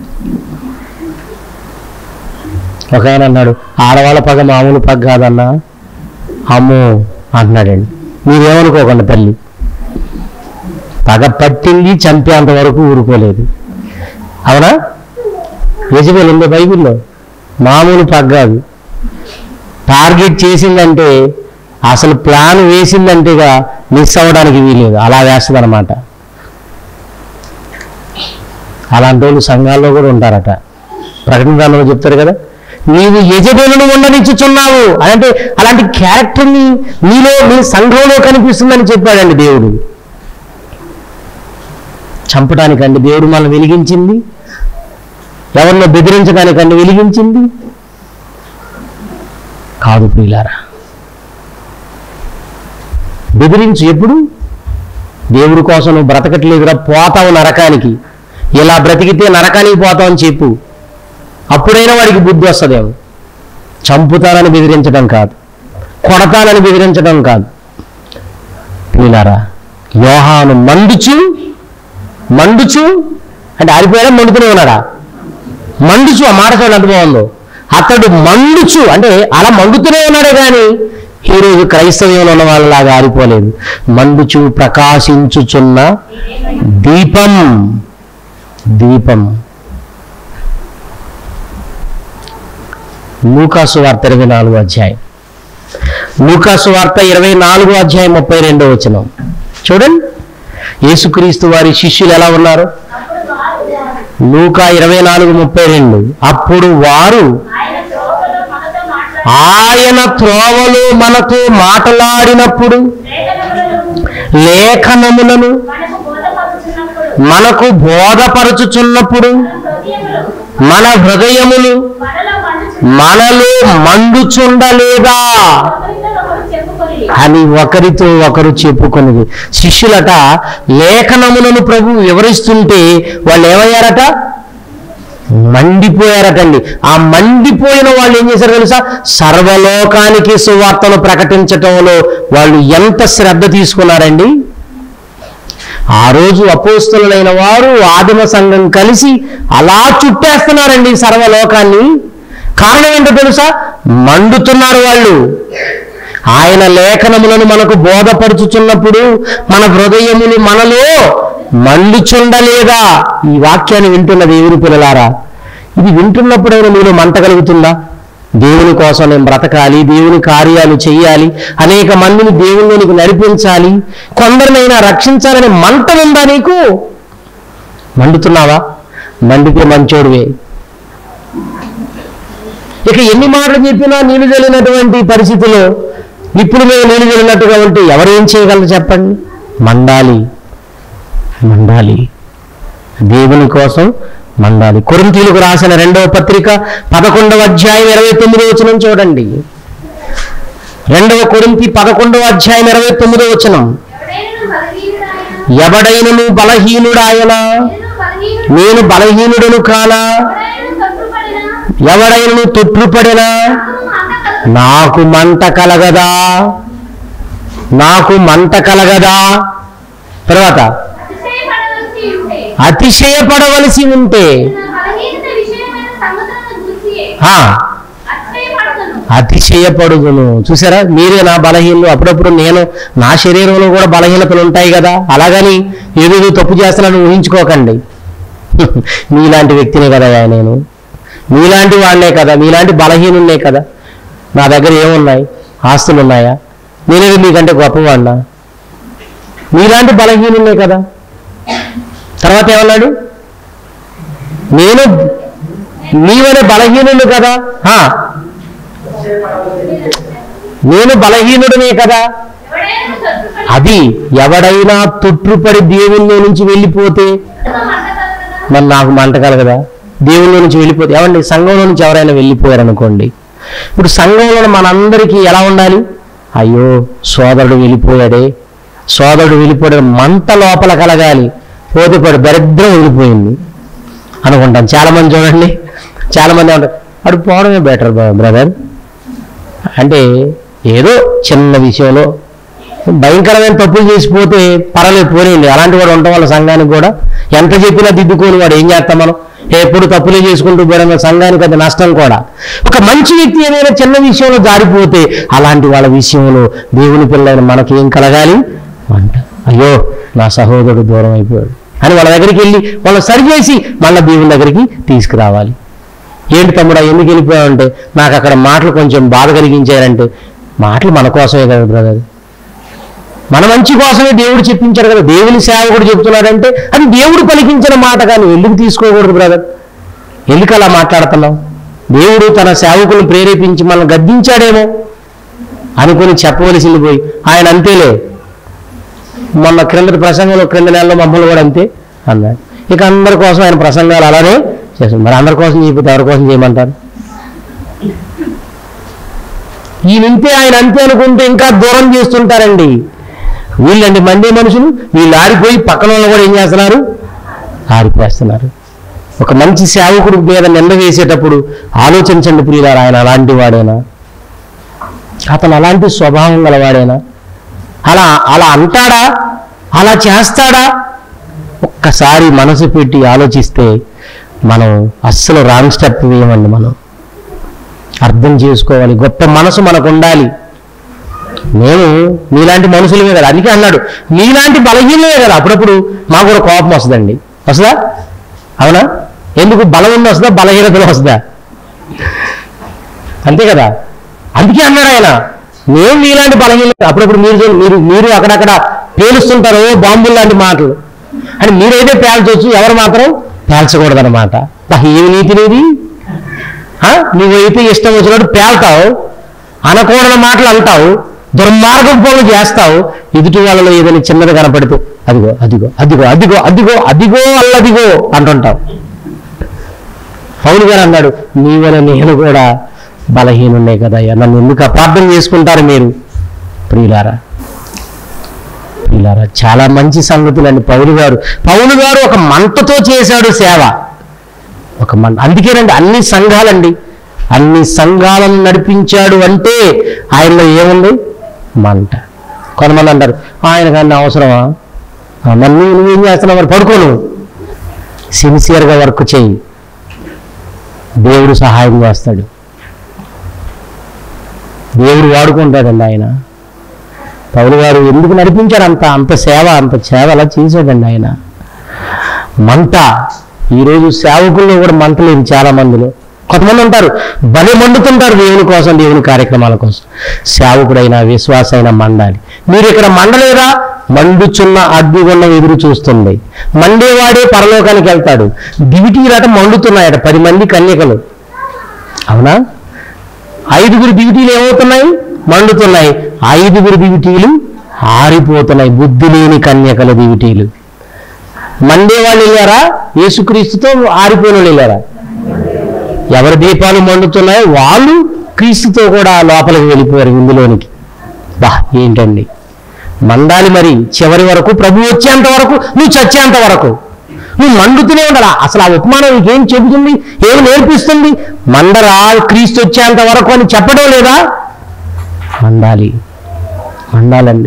ఒక ఆయన అన్నాడు ఆడవాళ్ళ పగ మామూలు పగ కాదన్నా అమ్మో అంటున్నాడండి మీరేమనుకోకండి తల్లి పగ పట్టింది చంపేంత వరకు ఊరుకోలేదు అవునా యజబెల్ ఉంది బైబిల్లో మామూలు పగ కాదు టార్గెట్ చేసిందంటే అసలు ప్లాన్ వేసిందంటేగా మిస్ అవ్వడానికి వీలేదు అలా వేస్తుంది అనమాట అలాంటి వాళ్ళు సంఘాల్లో కూడా ఉంటారట ప్రకటన గ్రంథంలో చెప్తారు కదా నీవు యజబెలను ఉండనిచ్చుచున్నావు అంటే అలాంటి క్యారెక్టర్ని నీలో నీ సంఘంలో కనిపిస్తుందని చెప్పాడండి దేవుడు చంపడానికండి దేవుడు మనం వెలిగించింది ఎవరినో బెదిరించడానికండి వెలిగించింది కాదు ప్రియులారా బెదిరించు ఎప్పుడు దేవుడి కోసం నువ్వు బ్రతకట్లేదురా పోతావు నరకానికి ఇలా బ్రతికితే నరకానికి పోతావు అని చెప్పు అప్పుడైనా వాడికి బుద్ధి వస్తుందేమో చంపుతానని బెదిరించడం కాదు కొడతానని బెదిరించడం కాదు ప్రియులారా యోహాను మండుచు మండుచు అంటే ఆరిపోయాడా మండుతూనే ఉన్నాడా మండుచు ఆ మాట చూడండి ఎంత బాగుందో అతడు మండుచు అంటే అలా మండుతూనే ఉన్నాడే కానీ ఈరోజు క్రైస్తవ్యంలో ఉన్న వాళ్ళలాగా ఆరిపోలేదు మండుచు ప్రకాశించుచున్న దీపం దీపం లూకాసు వార్త ఇరవై నాలుగు అధ్యాయం లూకాసు వార్త ఇరవై నాలుగు అధ్యాయం ముప్పై రెండో వచనం చూడండి యేసుక్రీస్తు వారి శిష్యులు ఎలా ఉన్నారు అప్పుడు వారు లూకా ఇరవై నాలుగు ముప్పై రెండు అప్పుడు వారు ఆయన త్రోవలో మనతో మాట్లాడి ఆయన త్రోవలో మనతో మాట్లాడినప్పుడు లేఖనములను లేఖనములను మనకు బోధపరుచున్నప్పుడు మనకు బోధపరచుచున్నప్పుడు హృదయములు మన హృదయములు మనలో మండుచు మనలో మండుచుండలేదా ఒకరితో చెప్పుకొని అని ఒకరితో ఒకరు చెప్పుకున్నది శిష్యులట లేఖనములను ప్రభు వివరిస్తుంటే వాళ్ళు ఏమయ్యారట మండిపోయారటండి ఆ మండిపోయిన వాళ్ళు ఏం చేశారు తెలుసా సర్వలోకానికి సువార్తను ప్రకటించటంలో వాళ్ళు ఎంత శ్రద్ధ తీసుకున్నారండి ఆ రోజు అపోస్తులైన వారు ఆదిమ సంఘం కలిసి అలా చుట్టేస్తున్నారండి సర్వలోకాన్ని కారణం ఏంటో తెలుసా మండుతున్నారు వాళ్ళు ఆయన లేఖనములను మనకు బోధపరుచుచున్నప్పుడు మన హృదయములు మనలో మండుచుండలేదా ఈ వాక్యాన్ని వింటున్న దేవుని పిల్లలారా ఇది వింటున్నప్పుడైనా మీలో మంట కలుగుతుందా దేవుని కోసం నేను బ్రతకాలి దేవుని కార్యాలు చేయాలి అనేక మందిని దేవునిలోనికి నడిపించాలి కొందరినైనా రక్షించాలనే మంట ఉందా నీకు మండుతున్నావా మండితే మంచోడివే ఇక ఎన్ని మాటలు చెప్పినా నీళ్లు చల్లినటువంటి పరిస్థితిలో ఇప్పుడు మేము నీళ్లు చల్లినట్టుగా ఉంటే ఎవరేం చేయగలరు చెప్పండి మండాలి మండాలి దేవుని కోసం మండాలి కొరింతీలకు రాసిన రెండవ పత్రిక పదకొండవ అధ్యాయం ఇరవై తొమ్మిదో వచనం చూడండి రెండవ కొరింతి పదకొండవ అధ్యాయం ఇరవై తొమ్మిదో వచనం ఎవడైనను బలహీనుడాయన ఎవడైనను బలహీనుడాయన నేను బలహీనుడు నేను బలహీనుడను కానా ఎవడైనను తప్పుపడినా ఎవడైనను తొట్టుపడినా నాకు మంట కలగదు. నాకు మంట కలగదా నాకు మంట కలగదా తర్వాత అతిశయపడవలసి ఉంటే అతిశయపడవలసి ఉంటే నా బలహీనత విషయమైన సంగతులను చూసియే ఆ, అతిశయపడదును అతిశయపడుదును చూసారా మీరే నా బలహీనలు అప్పుడప్పుడు నేను నా శరీరంలో కూడా బలహీనతలు ఉంటాయి కదా అలాగని ఏదో తప్పు చేస్తున్నాను ఊహించుకోకండి మీలాంటి వ్యక్తినే కదా నేను మీలాంటి వాళ్ళే కదా మీలాంటి బలహీనున్నే కదా నా దగ్గర ఏమున్నాయి ఆస్తులు ఉన్నాయా నేనేది మీకంటే గొప్పవాడినా మీలాంటి బలహీనున్నే కదా తర్వాత ఏమన్నాడు నేను నీవనే బలహీనుడు కదా ఆ, నేను బలహీనుడనే కదా ఎవడైనా తప్పుపడి అది ఎవడైనా తొట్టుపడి దేవుల్లో నుంచి వెళ్ళిపోతే మంట కలగదా మరి నాకు మంట కలగదా దేవుళ్ళ నుంచి వెళ్ళిపోతే ఏమండి సంఘంలో నుంచి ఎవరైనా వెళ్ళిపోయారనుకోండి ఇప్పుడు సంఘంలో మనందరికీ ఎలా ఉండాలి అయ్యో సోదరుడు వెళ్ళిపోయాడే సోదరుడు వెళ్ళిపోయాడు మంట లోపల కలగాలి పోతే పడు దరిద్రం వెళ్ళిపోయింది అనుకుంటాం చాలా మంది చూడండి చాలా మంది ఉంటారు అడు పోవడమే బెటర్ బ్రదర్ అంటే ఏదో చిన్న విషయంలో భయంకరమైన తప్పులు చేసిపోతే పర్వాలేదు పోనీయండి అలాంటి వాడు ఉండటం వల్ల సంఘానికి కూడా ఎంత చెప్పినా దిద్దుకోని వాడు ఏం చేస్తాం మనం ఎప్పుడు తప్పులే చేసుకుంటూ పోవడం వల్ల సంఘానికి అది నష్టం కూడా ఒక మంచి వ్యక్తి ఏదైనా చిన్న విషయంలో జారిపోతే అలాంటి వాళ్ళ విషయంలో దేవుని పిల్లైన మనకి ఏం కలగాలి అంట అయ్యో నా సహోదరుడు దూరం అయిపోయాడు అని వాళ్ళ దగ్గరికి వెళ్ళి వాళ్ళు సరిచేసి మళ్ళీ దేవుని దగ్గరికి తీసుకురావాలి ఏంటి తమ్ముడా ఎందుకు వెళ్ళిపోయావంటే నాకు అక్కడ మాటలు కొంచెం బాధ కలిగించారంటే మాటలు మన కోసమే కదా బ్రదర్ మన మంచి కోసమే దేవుడు చెప్పించాడు కదా దేవుని సేవకుడు చెప్తున్నాడంటే అది దేవుడు పలికించిన మాట కానీ ఎందుకు తీసుకోకూడదు బ్రదర్ ఎందుకు అలా మాట్లాడుతున్నావు దేవుడు తన సేవకులను ప్రేరేపించి మనల్ని గద్దించాడేమో అనుకుని చెప్పవలసింది పోయి ఆయన అంతేలే మొన్న క్రిందటి ప్రసంగంలో క్రింద నెలలో మమ్మల్ని కూడా అంతే అన్నాడు ఇక అందరి కోసం ఆయన ప్రసంగాలు అలానే చేస్తాడు మరి అందరి కోసం చేయకపోతే ఎవరి కోసం చేయమంటారు ఈయన ఇంతే ఆయన అంతే అనుకుంటే ఇంకా దూరం చేస్తుంటారండి వీళ్ళండి మండే మనుషులు వీళ్ళు ఆరిపోయి పక్కన వాళ్ళు కూడా ఏం చేస్తున్నారు ఆరిపోస్తున్నారు ఒక మంచి సేవకుడు మీద నింద వేసేటప్పుడు ఆలోచించండి ప్రియులారు ఆయన అలాంటి వాడేనా అతను అలాంటి స్వభావం గలవాడేనా అలా అలా అంటాడా అలా చేస్తాడా ఒక్కసారి మనసు పెట్టి ఆలోచిస్తే మనం అస్సలు రాంగ్ స్టెప్ వేయమండి మనం అర్థం చేసుకోవాలి గొప్ప మనసు మనకు ఉండాలి నేను నీలాంటి మనుషులమే కదా అందుకే అన్నాడు నీలాంటి బలహీనమే కదా అప్పుడప్పుడు మాకు కూడా కోపం వస్తుందండి వస్తుందా అవునా ఎందుకు బలం ఉంది వస్తుందా బలహీనతలు వస్తుందా అంతే కదా అందుకే అన్నాడు ఆయన నేను మీలాంటి బలహీన అప్పుడప్పుడు మీరు చూడండి, మీరు మీరు అక్కడక్కడ పేలుస్తుంటారు "ఓ, బాంబులు లాంటి మాటలు అని మీరైతే పేల్చవచ్చు ఎవరు మాత్రం పేల్చకూడదన్నమాట బా, ఏమి నీతి నీది ఆ? నువ్వైతే ఇష్టం వచ్చినట్టు పేల్తావు అనకూడని మాటలు అంటావు దుర్మార్గం పనులు చేస్తావు ఎదుటి వాళ్ళలో ఏదైనా చిన్నది కనపడితే అదిగో అదిగో అదిగో అదిగో అదిగో అదిగో అల్లదిగో అంటుంటావు పౌలు గారు అన్నాడు నీ వల్ల నేను కూడా బలహీనున్నే కదా నన్ను ఎందుకు అపార్థం చేసుకుంటారు మీరు ప్రియులారా ప్రియులారా చాలా మంచి సంగతులండి పౌలు గారు పౌలు గారు ఒక మంటతో చేశాడు సేవ ఒక మంట అందుకేనండి అన్ని సంఘాలండి అన్ని సంఘాలను నడిపించాడు అంటే ఆయనలో ఏముంది మంట కొంతమంది అంటారు ఆయన కానీ అవసరమా ఆ, మరి నువ్వు నువ్వేం చేస్తున్నావు మరి పడుకోను సిన్సియర్గా వర్క్ చేయి దేవుడు సహాయం చేస్తాడు దేవుడు వాడుకుంటాడండి ఆయన పౌలు గారు ఎందుకు నడిపించాడు అంత అంత సేవ అంత సేవ అలా చేశాడండి ఆయన మంట ఈరోజు సేవకుల్లో కూడా మంట లేదు చాలా మందిలో కొంతమంది ఉంటారు బలి మండుతుంటారు దేవుని కోసం దేవుని కార్యక్రమాల కోసం సేవకుడైనా విశ్వాసైనా మండాలి మీరు ఇక్కడ మండలేదా మండుచున్న అగ్నిగుండం ఎదురు చూస్తుంది మండేవాడే పరలోకానికి వెళ్తాడు దివిటీలట మండుతున్నాయట పది మంది కన్యకలు అవునా ఐదుగురు దివిటీలు ఏమవుతున్నాయి మండుతున్నాయి ఐదుగురు దివిటీలు ఆరిపోతున్నాయి బుద్ధి లేని కన్యకల దివిటీలు మండే వాళ్ళు వెళ్ళారా యేసుక్రీస్తుతో ఆరిపోయిన వాళ్ళు వెళ్ళారా ఎవరి దీపాలు మండుతున్నాయో వాళ్ళు క్రీస్తుతో కూడా లోపలికి వెళ్ళిపోయారు ఇందులోనికి బా ఏంటండి మండాలి మరి చివరి వరకు ప్రభు వచ్చేంత వరకు నువ్వు చచ్చేంత వరకు నువ్వు మండుతూనే ఉండాలా అసలు ఆ ఉపమానం నీకేం చెబుతుంది ఏం నేర్పిస్తుంది మండరా క్రీస్తు వచ్చేంత వరకు అని చెప్పడం లేదా మండాలి మండాలండి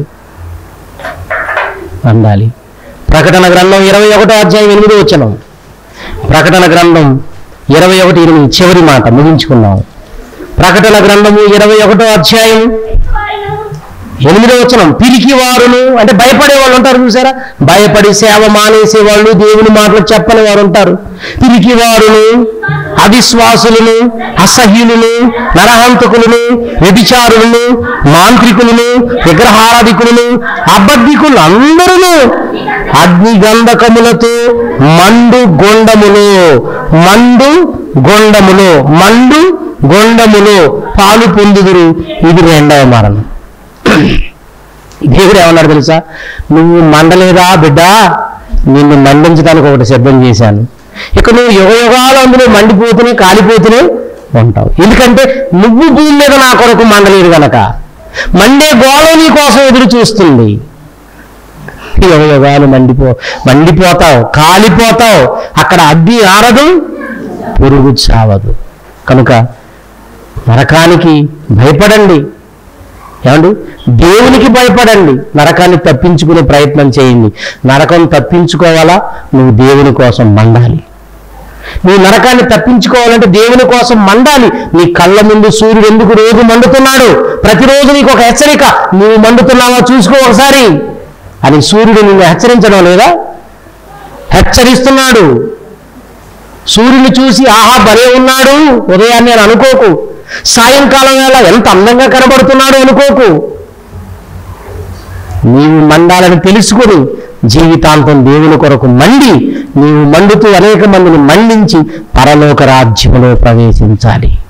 మండాలి ప్రకటన గ్రంథం ఇరవై ఒకటో అధ్యాయం ఎనిమిది వచ్చనం ప్రకటన గ్రంథం ఇరవై ఒకటి ఎనిమిది చివరి మాట ముగించుకున్నాం ప్రకటన గ్రంథము ఇరవై ఒకటో అధ్యాయం వారిను ఎనిమిదో వచనం పిరికి వారును అంటే భయపడే వాళ్ళు ఉంటారు చూసారా భయపడి సేవ మానేసే వాళ్ళు దేవుని మాటలు చెప్పని వారు ఉంటారు పిరికి వారును అవిశ్వాసులను అసహ్యులను నరహంతకులను వ్యభిచారులను మాంత్రికులను విగ్రహారాధికులను అబద్ధికులు అందరూ అగ్ని గంధకములతో మండు గొండములో మండు గొండములో మండు గొండములో పాలు పొందుదురు ఇది రెండవ మరణం దేవుడు ఏమన్నాడు తెలుసా నువ్వు మండలేదా బిడ్డ నిన్ను మండించడానికి ఒకటి సిద్ధం చేశాను ఇక నువ్వు యుగ యుగాలు అందులో మండిపోతూనే కాలిపోతూనే ఉంటావు ఎందుకంటే నువ్వు భూమి మీద నా కొరకు మండలేదు గనక మండే గోళ నీ కోసం ఎదురు చూస్తుంది యుగ యుగాలు మండిపో మండిపోతావు కాలిపోతావు అక్కడ అగ్ని ఆరదు పురుగు చావదు కనుక నరకానికి భయపడండి ఏమండి దేవునికి భయపడండి నరకాన్ని తప్పించుకునే ప్రయత్నం చేయండి నరకం తప్పించుకోవాలా నువ్వు దేవుని కోసం మండాలి నువ్వు నరకాన్ని తప్పించుకోవాలంటే దేవుని కోసం మండాలి నీ కళ్ళ ముందు సూర్యుడు ఎందుకు రోజు మండుతున్నాడు ప్రతిరోజు నీకు ఒక హెచ్చరిక నువ్వు మండుతున్నావా చూసుకో ఒకసారి అని సూర్యుడు నిన్ను హెచ్చరించడం లేదా హెచ్చరిస్తున్నాడు సూర్యుని చూసి ఆహా భలే ఉన్నాడు ఉదయాన్నే అని అనుకోకు సాయంకాలం వేళ ఎంత అందంగా కనబడుతున్నాడు అనుకోకు నీవు మండాలని తెలుసుకుని జీవితాంతం దేవుని కొరకు మండి నీవు మండుతూ అనేక మందిని మండించి పరలోక రాజ్యములో ప్రవేశించాలి